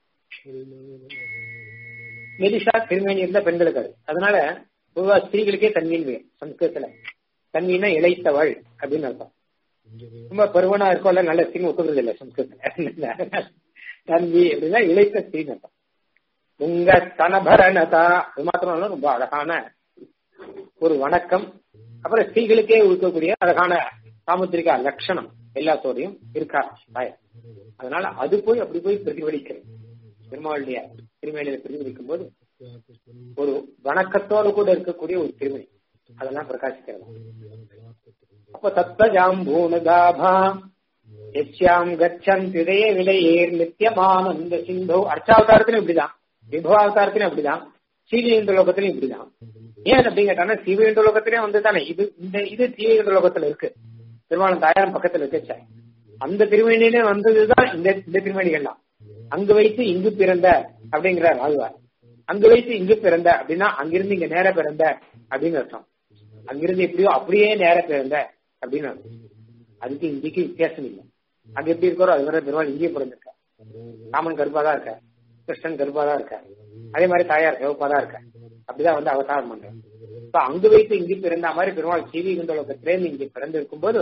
Speaker 1: மெலிசா திருமேனி இருந்தா பெண்களுக்கு அது அதனால பொதுவா ஸ்திரீகளுக்கே தன்வின்னு வேணும் சம்ஸ்கிருதத்துல தன்வினா இழைத்தவள் அப்படின்னு அர்த்தம் ரொம்ப பருவனா இருக்கோம்ல நல்ல ஸ்திரீ ஒத்துக்கிறது இல்ல சம்ஸ்கிருதத்துல தன்வி அப்படின்னா இழைத்த ஸ்திரீன்னு அர்த்தம் உங்க தனபரணதா அது மாத்திரம் இல்ல, ரொம்ப அழகான ஒரு வணக்கம் அப்புறம் ஸ்திரீகளுக்கே இருக்கக்கூடிய அழகான சாமுத்திரிகா லட்சணம் எல்லாத்தோடையும் இருக்கா தாயார் அதனால அது போய் அப்படி போய் பிரதிபலிக்கிறது பெருமாளுடைய திருமணியில பிரதிபலிக்கும் போது ஒரு வணக்கத்தோடு கூட இருக்கக்கூடிய ஒரு திருமணி அதெல்லாம் பிரகாசிக்கிறது அப்ப தத்த ஜாம்பூனதாபா எஸ்யாம் கச்சன் திரைய விலையேர் நித்தியமானந்த சிந்தோ அர்ச்சாவதாரத்திலும் இப்படிதான் விபவாவதாரத்திலும் அப்படிதான் சீவியந்த லோகத்திலும் இப்படிதான் ஏன் அப்படின்னு கேட்டாங்கன்னா சீவியந்த லோகத்திலே வந்து தானே இது இந்த இது சீவியந்த லோகத்துல இருக்கு திருமணம் தாயாரம் பக்கத்துல இருக்கச்ச அந்த திருமணியிலே வந்ததுதான் இந்த இந்த திருமணிகள்லாம் அங்கு வைத்து இங்கு பிறந்த அப்படிங்கிறார் ஆழ்வார் அங்கு வைத்து இங்கு பிறந்த அப்படின்னா அங்கிருந்து இங்க நேர பிறந்த அப்படின்னு அர்த்தம் அங்கிருந்து எப்படியோ அப்படியே நேர பிறந்த அப்படின்னு அர்த்தம் அதுக்கு இங்கேக்கு வித்தியாசம் இல்லை அங்க எப்படி இருக்கிறோ அது வரை பெருமாள் இங்கேயே பிறந்திருக்க ராமன் கருப்பா தான் இருக்க கிருஷ்ணன் கருப்பா தான் இருக்க அதே மாதிரி தாயார் சிவப்பா தான் இருக்க அப்படிதான் வந்து அவதாரம் பண்றேன் இப்ப அங்கு வைத்து இங்கு பிறந்த மாதிரி பெருமாள் சீவி குண்டலோகத்திலேருந்து இங்கே பிறந்து இருக்கும்போது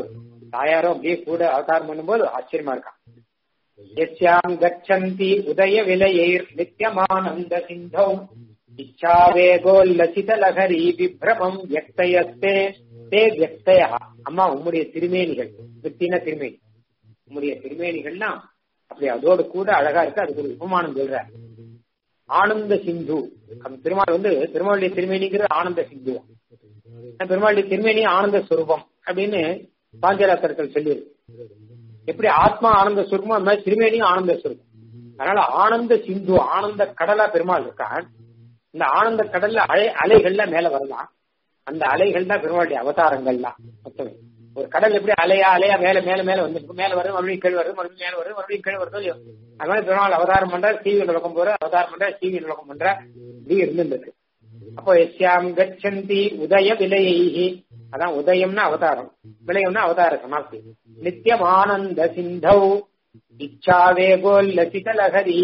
Speaker 1: தாயாரும் அப்படியே கூட அவதாரம் பண்ணும்போது ஆச்சரியமா இருக்கான் எஸ்யாம் கச்சந்தி உதய விலையைர் நித்தியமானந்த சிந்தௌ இச்சாவேகோல்லசித லகரி விப்ரமம் வியக்தயஸ்தே தே வியக்தய அம்மா உம்முடைய திருமேனிகள் வித்தின திருமேனி உம்முடைய திருமேனிகள்னா அப்படி அதோடு கூட அழகா இருக்கு அதுக்கு ஒரு உபமானம் சொல்ற ஆனந்த சிந்து அந்த பெருமாள் வந்து பெருமாளுடைய திருமேனிங்கிறது ஆனந்த சிந்து பெருமாளுடைய திருமேனி ஆனந்த சுரூபம் அப்படின்னு பாஞ்சராத்திரத்தில் சொல்லியிருக்கு எப்படி ஆத்மா ஆனந்த சுரூபம் அந்த மாதிரி திருமேனியும் ஆனந்த சுரூபம் அதனால ஆனந்த சிந்து ஆனந்த கடலா பெருமாள் இருக்கான் இந்த ஆனந்த கடல்ல அலை அலைகள்ல மேல வரலாம் அந்த அலைகள் தான் பெருமாளுடைய அவதாரங்கள்லாம் மொத்தமே ஒரு கடல் எப்படி அலையா அலையா மேல மேல மேல வந்து மேல வருது மறுபடியும் கீழ் வருது மறுபடியும் மேல வருது மறுபடியும் கீழ் வருது இல்லையோ அது மாதிரி பெருமாள் அவதாரம் பண்ற சீவி நுழக்கம் போற அவதாரம் பண்ற சீவி நுழக்கம் பண்ற இப்படி இருந்துருக்கு அப்போ எஸ்யாம் கச்சந்தி உதய விலையைஹி அதான் உதயம்னா அவதாரம் விலையம்னா அவதார சமாப்தி நித்தியம் ஆனந்த சிந்தௌ இச்சாவேகோல்லசித லகரி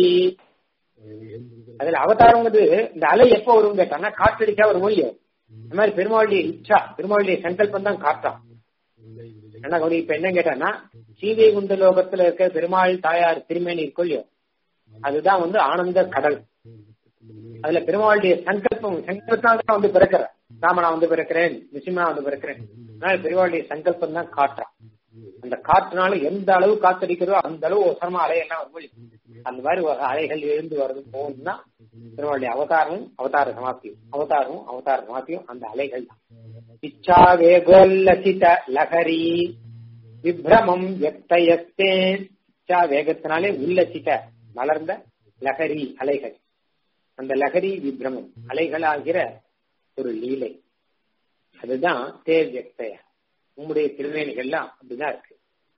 Speaker 1: அதுல அவதாரங்கிறது இந்த அலை எப்ப வரும் கேட்டாங்கன்னா காற்றடிச்சா ஒரு மொழியோ இந்த மாதிரி பெருமாளுடைய இச்சா பெருமாளுடைய சங்கல்பம் தான் காட்டான் என்ன கௌரி இப்ப என்ன கேட்டான்னா சீதை குண்ட லோகத்துல இருக்க பெருமாள் தாயார் திருமேனி இருக்கொல்லையோ அதுதான் வந்து ஆனந்த கடல் அதுல பெருமாளுடைய சங்கல்பம் சங்கல்பத்தால் தான் வந்து பிறக்கிற ராமனா வந்து பிறக்கிறேன் நிசிமா வந்து பிறக்கிறேன் அதனால பெருமாளுடைய சங்கல்பம் தான் காட்டுறான் அந்த காற்றுனால எந்த அளவு காத்தடிக்கிறதோ அந்த அளவு ஒசரமா அலையெல்லாம் வரும் அந்த மாதிரி ஒரு அலைகள் எழுந்து வர்றது போகுதுன்னா பெருமாளுடைய அவதாரமும் அவதார சமாப்தியும் அவதாரமும் அவதார சமாப்தியும் அந்த அலைகள் தான் இச்சா வேகோல்லசித லகரி விப்ரமம் எத்தயத்தே இச்சா வேகத்தினாலே உல்லசித வளர்ந்த லகரி அலைகள் அந்த லகரி விப்ரமம் அலைகள் ஆகிற ஒரு லீலை அதுதான் தேர் எத்தய உம்முடைய திருமேனிகள்லாம் அப்படிதான் இருக்கு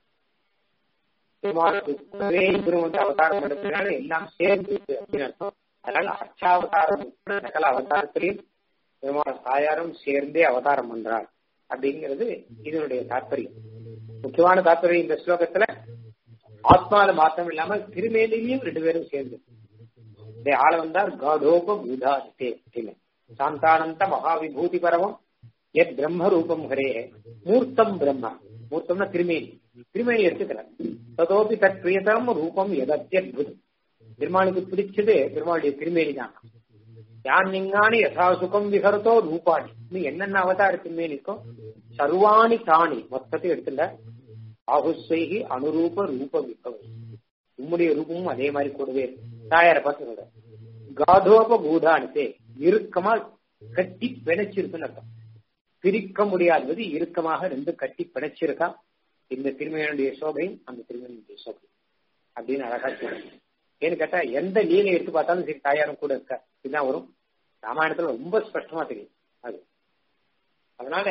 Speaker 1: அவதாரம் எடுத்ததுனால எல்லாம் சேர்ந்து அப்படின்னு அர்த்தம் அதனால அச்சாவதாரம் நகல அவதாரத்திலையும் பெருமாள் தாயாரும் சேர்ந்தே அவதாரம் பண்றார் அப்படிங்கிறது இதனுடைய தாற்பயம் முக்கியமான தாற்பயம் இந்த ஸ்லோகத்துல ஆத்மால மாத்திரம் இல்லாம திருமேனிலையும் ரெண்டு பேரும் சேர்ந்து ஆள வந்தார் காடோப பூதாதித்தே அப்படின்னு சாந்தானந்த மகாவிபூதி பரவம் எத் பிரம்ம ரூபம் ஹரே மூர்த்தம் பிரம்ம மூர்த்தம்னா திருமேனி திருமேனி எடுத்துக்கிறார் ததோபி தத் பிரியதம் ரூபம் எதத்யத்புதம் பெருமாளுக்கு பிடிச்சது பெருமாளுடைய திருமேனி தான் யான் நீங்கானி யசா சுகம் விகரத்தோ ரூபாணி இன்னும் என்னென்ன அவதார திருமேனி இருக்கோ சர்வாணி தானி மொத்தத்தை எடுத்துல ஆகுஸ்வைகி அனுரூப ரூப விபவம் உம்முடைய ரூபமும் அதே மாதிரி கூடவே தாயார பார்த்து சொல்ற காதோப பூதானித்தே இறுக்கமா கட்டி பிணைச்சிருக்குன்னு அர்த்தம் பிரிக்க முடியாதது இறுக்கமாக ரெண்டு கட்டி பிணைச்சிருக்கா இந்த திருமையனுடைய சோபையும் அந்த திருமையனுடைய சோபை அப்படின்னு அழகா சொல்றேன் ஏன்னு கேட்டா எந்த லீலை எடுத்து பார்த்தாலும் சரி தாயாரும் கூட இருக்க இதுதான் வரும் ராமாயணத்துல ரொம்ப ஸ்பஷ்டமா தெரியும் அது அதனால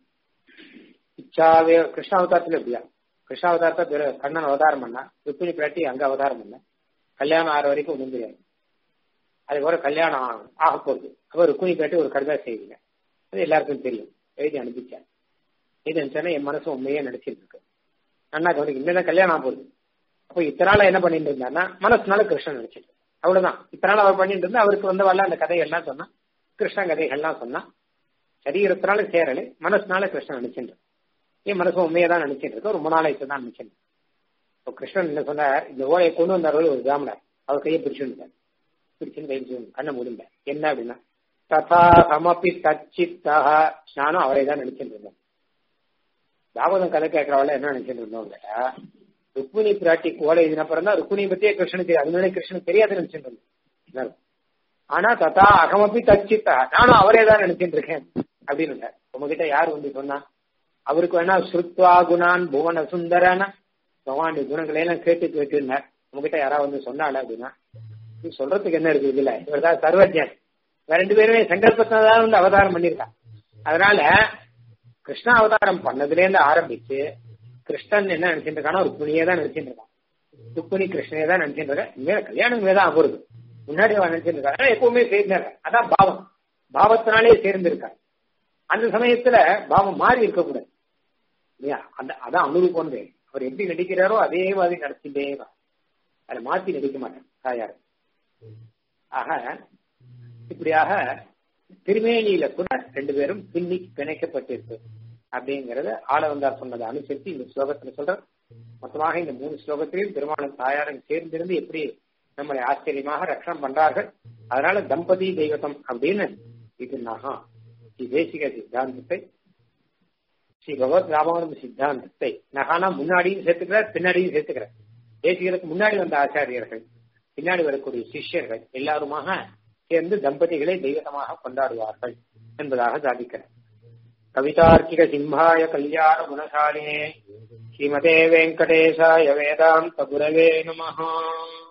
Speaker 1: இச்சாவே கிருஷ்ணாவதாரத்துல எப்படியா கிருஷ்ணாவதாரத்தை கண்ணன் அவதாரம் பண்ணா ருக்மிணி பிராட்டி அங்க அவதாரம் பண்ண கல்யாணம் ஆறு வரைக்கும் ஒன்றும் தெரியாது அதுக்கப்புறம் கல்யாணம் ஆக போகுது அப்ப ருக்மிணி பிராட்டி ஒரு கருதா செய்வீங்க அது எல்லாருக்கும் தெரியும் எழுதி அனுப்பிச்சேன் இது அனுப்பிச்சா என் மனசு உண்மையே நடிச்சிட்டு இருக்கு அண்ணா கவனிக்கு இன்னும் கல்யாணம் ஆக போகுது அப்போ இத்தனை நாள் என்ன பண்ணிட்டு இருந்தாருன்னா மனசுனால கிருஷ்ணன் நினைச்சிட்டு அவ்வளவுதான் இத்தனை நாள் அவர் பண்ணிட்டு இருந்தா அவருக்கு வந்து வரல அந்த கதைகள்லாம் சொன்னா கிருஷ்ண கதைகள்லாம் சொன்னா சரீரத்தினால சேரலை மனசுனால கிருஷ்ணன் நினைச்சிட்டு என் மனசு உண்மையை தான் நினைச்சிட்டு இருக்கு ரொம்ப நாளைக்கு தான் நினைச்சிட்டு இப்போ கிருஷ்ணன் என்ன சொன்னார் இந்த ஓலையை கொண்டு வந்தார் ஒரு பிராமணர் அவர் கையை பிடிச்சுட்டார் பிடிச்சுன்னு கை பிடிச்சு கண்ணை முடிந்த என்ன அப்படின்னா ததா சமப்பி தச்சித்தா நானும் அவரை தான் நினைச்சிட்டு இருந்தேன் தாவதம் கதை கேட்கறவள என்ன நினைச்சிட்டு இருந்தோம் கேட்டா ருக்மிணி பிராட்டி ஓலை எழுதின அப்புறம் தான் ருக்மிணி பத்தியே கிருஷ்ணனுக்கு அது முன்னாடி கிருஷ்ணன் தெரியாது நினைச்சிட்டு இருந்தேன் ஆனா ததா அகமப்பி தச்சித்தா நானும் அவரே தான் நினைச்சிட்டு இருக்கேன் அப்படின்னு உங்ககிட்ட யார் வந்து சொன்னா அவருக்கு வேணா ஸ்ருத்வா குணான் புவன சுந்தரான பகவானுடைய குணங்களை எல்லாம் கேட்டு கேட்டுனார் உங்ககிட்ட யாராவது வந்து சொன்னால அப்படின்னா நீ சொல்றதுக்கு என்ன இருக்கு இதுல இவர் தான் சர்வஜன் ரெண்டு பேருமே சங்கல்பத்தான் வந்து அவதாரம் பண்ணிருக்கான் அதனால கிருஷ்ணா அவதாரம் பண்ணதுல இருந்து ஆரம்பிச்சு கிருஷ்ணன் என்ன நினைச்சிட்டு இருக்கானோ ருக்மிணியே தான் நினைச்சிட்டு இருக்கான் ருக்மிணி கிருஷ்ணனே தான் நினைச்சிட்டு இருக்கேன் இனிமே கல்யாணம் இனிமே தான் ஆகுறது முன்னாடி அவன் நினைச்சிட்டு இருக்கான் எப்பவுமே சேர்ந்தாங்க அதான் பாவம் பாவத்தினாலே சேர்ந்திருக்காங்க அந்த சமயத்துல பாவம் மாறி இருக்கக்கூடாது இல்லையா அந்த அதான் அனுரூபம் அவர் எப்படி நடிக்கிறாரோ அதே மாதிரி நடிச்சுட்டே தான் அதை மாத்தி நடிக்க மாட்டேன் தாயார் ஆக இப்படியாக திருமேனியில கூட ரெண்டு பேரும் பின்னி பிணைக்கப்பட்டிருக்கு அப்படிங்கறத ஆள வந்தார் சொன்னதை அனுசரித்து இந்த ஸ்லோகத்துல சொல்ற மொத்தமாக இந்த மூணு ஸ்லோகத்திலையும் பெருமாளும் தாயாரும் சேர்ந்திருந்து எப்படி நம்மளை ஆச்சரியமாக ரட்சணம் பண்றார்கள் அதனால தம்பதி தெய்வத்தம் அப்படின்னு இது நகா ஸ்ரீ தேசிக சித்தாந்தத்தை ஸ்ரீ பகவத் ராமானந்த சித்தாந்தத்தை நகானா முன்னாடியும் சேர்த்துக்கிறார் பின்னாடியும் சேர்த்துக்கிறார் தேசிகருக்கு முன்னாடி வந்த ஆச்சாரியர்கள் பின்னாடி வரக்கூடிய சிஷ்யர்கள் எல்லாருமாக சேர்ந்து தம்பதிகளை தெய்வத்தமாக கொண்டாடுவார்கள் என்பதாக சாதிக்கிறார் கவிதார்க்கிக சிம்ஹாய கல்யாண குணசாலினே ஸ்ரீமதே வெங்கடேசாய வேதாந்த குரவே நமஹா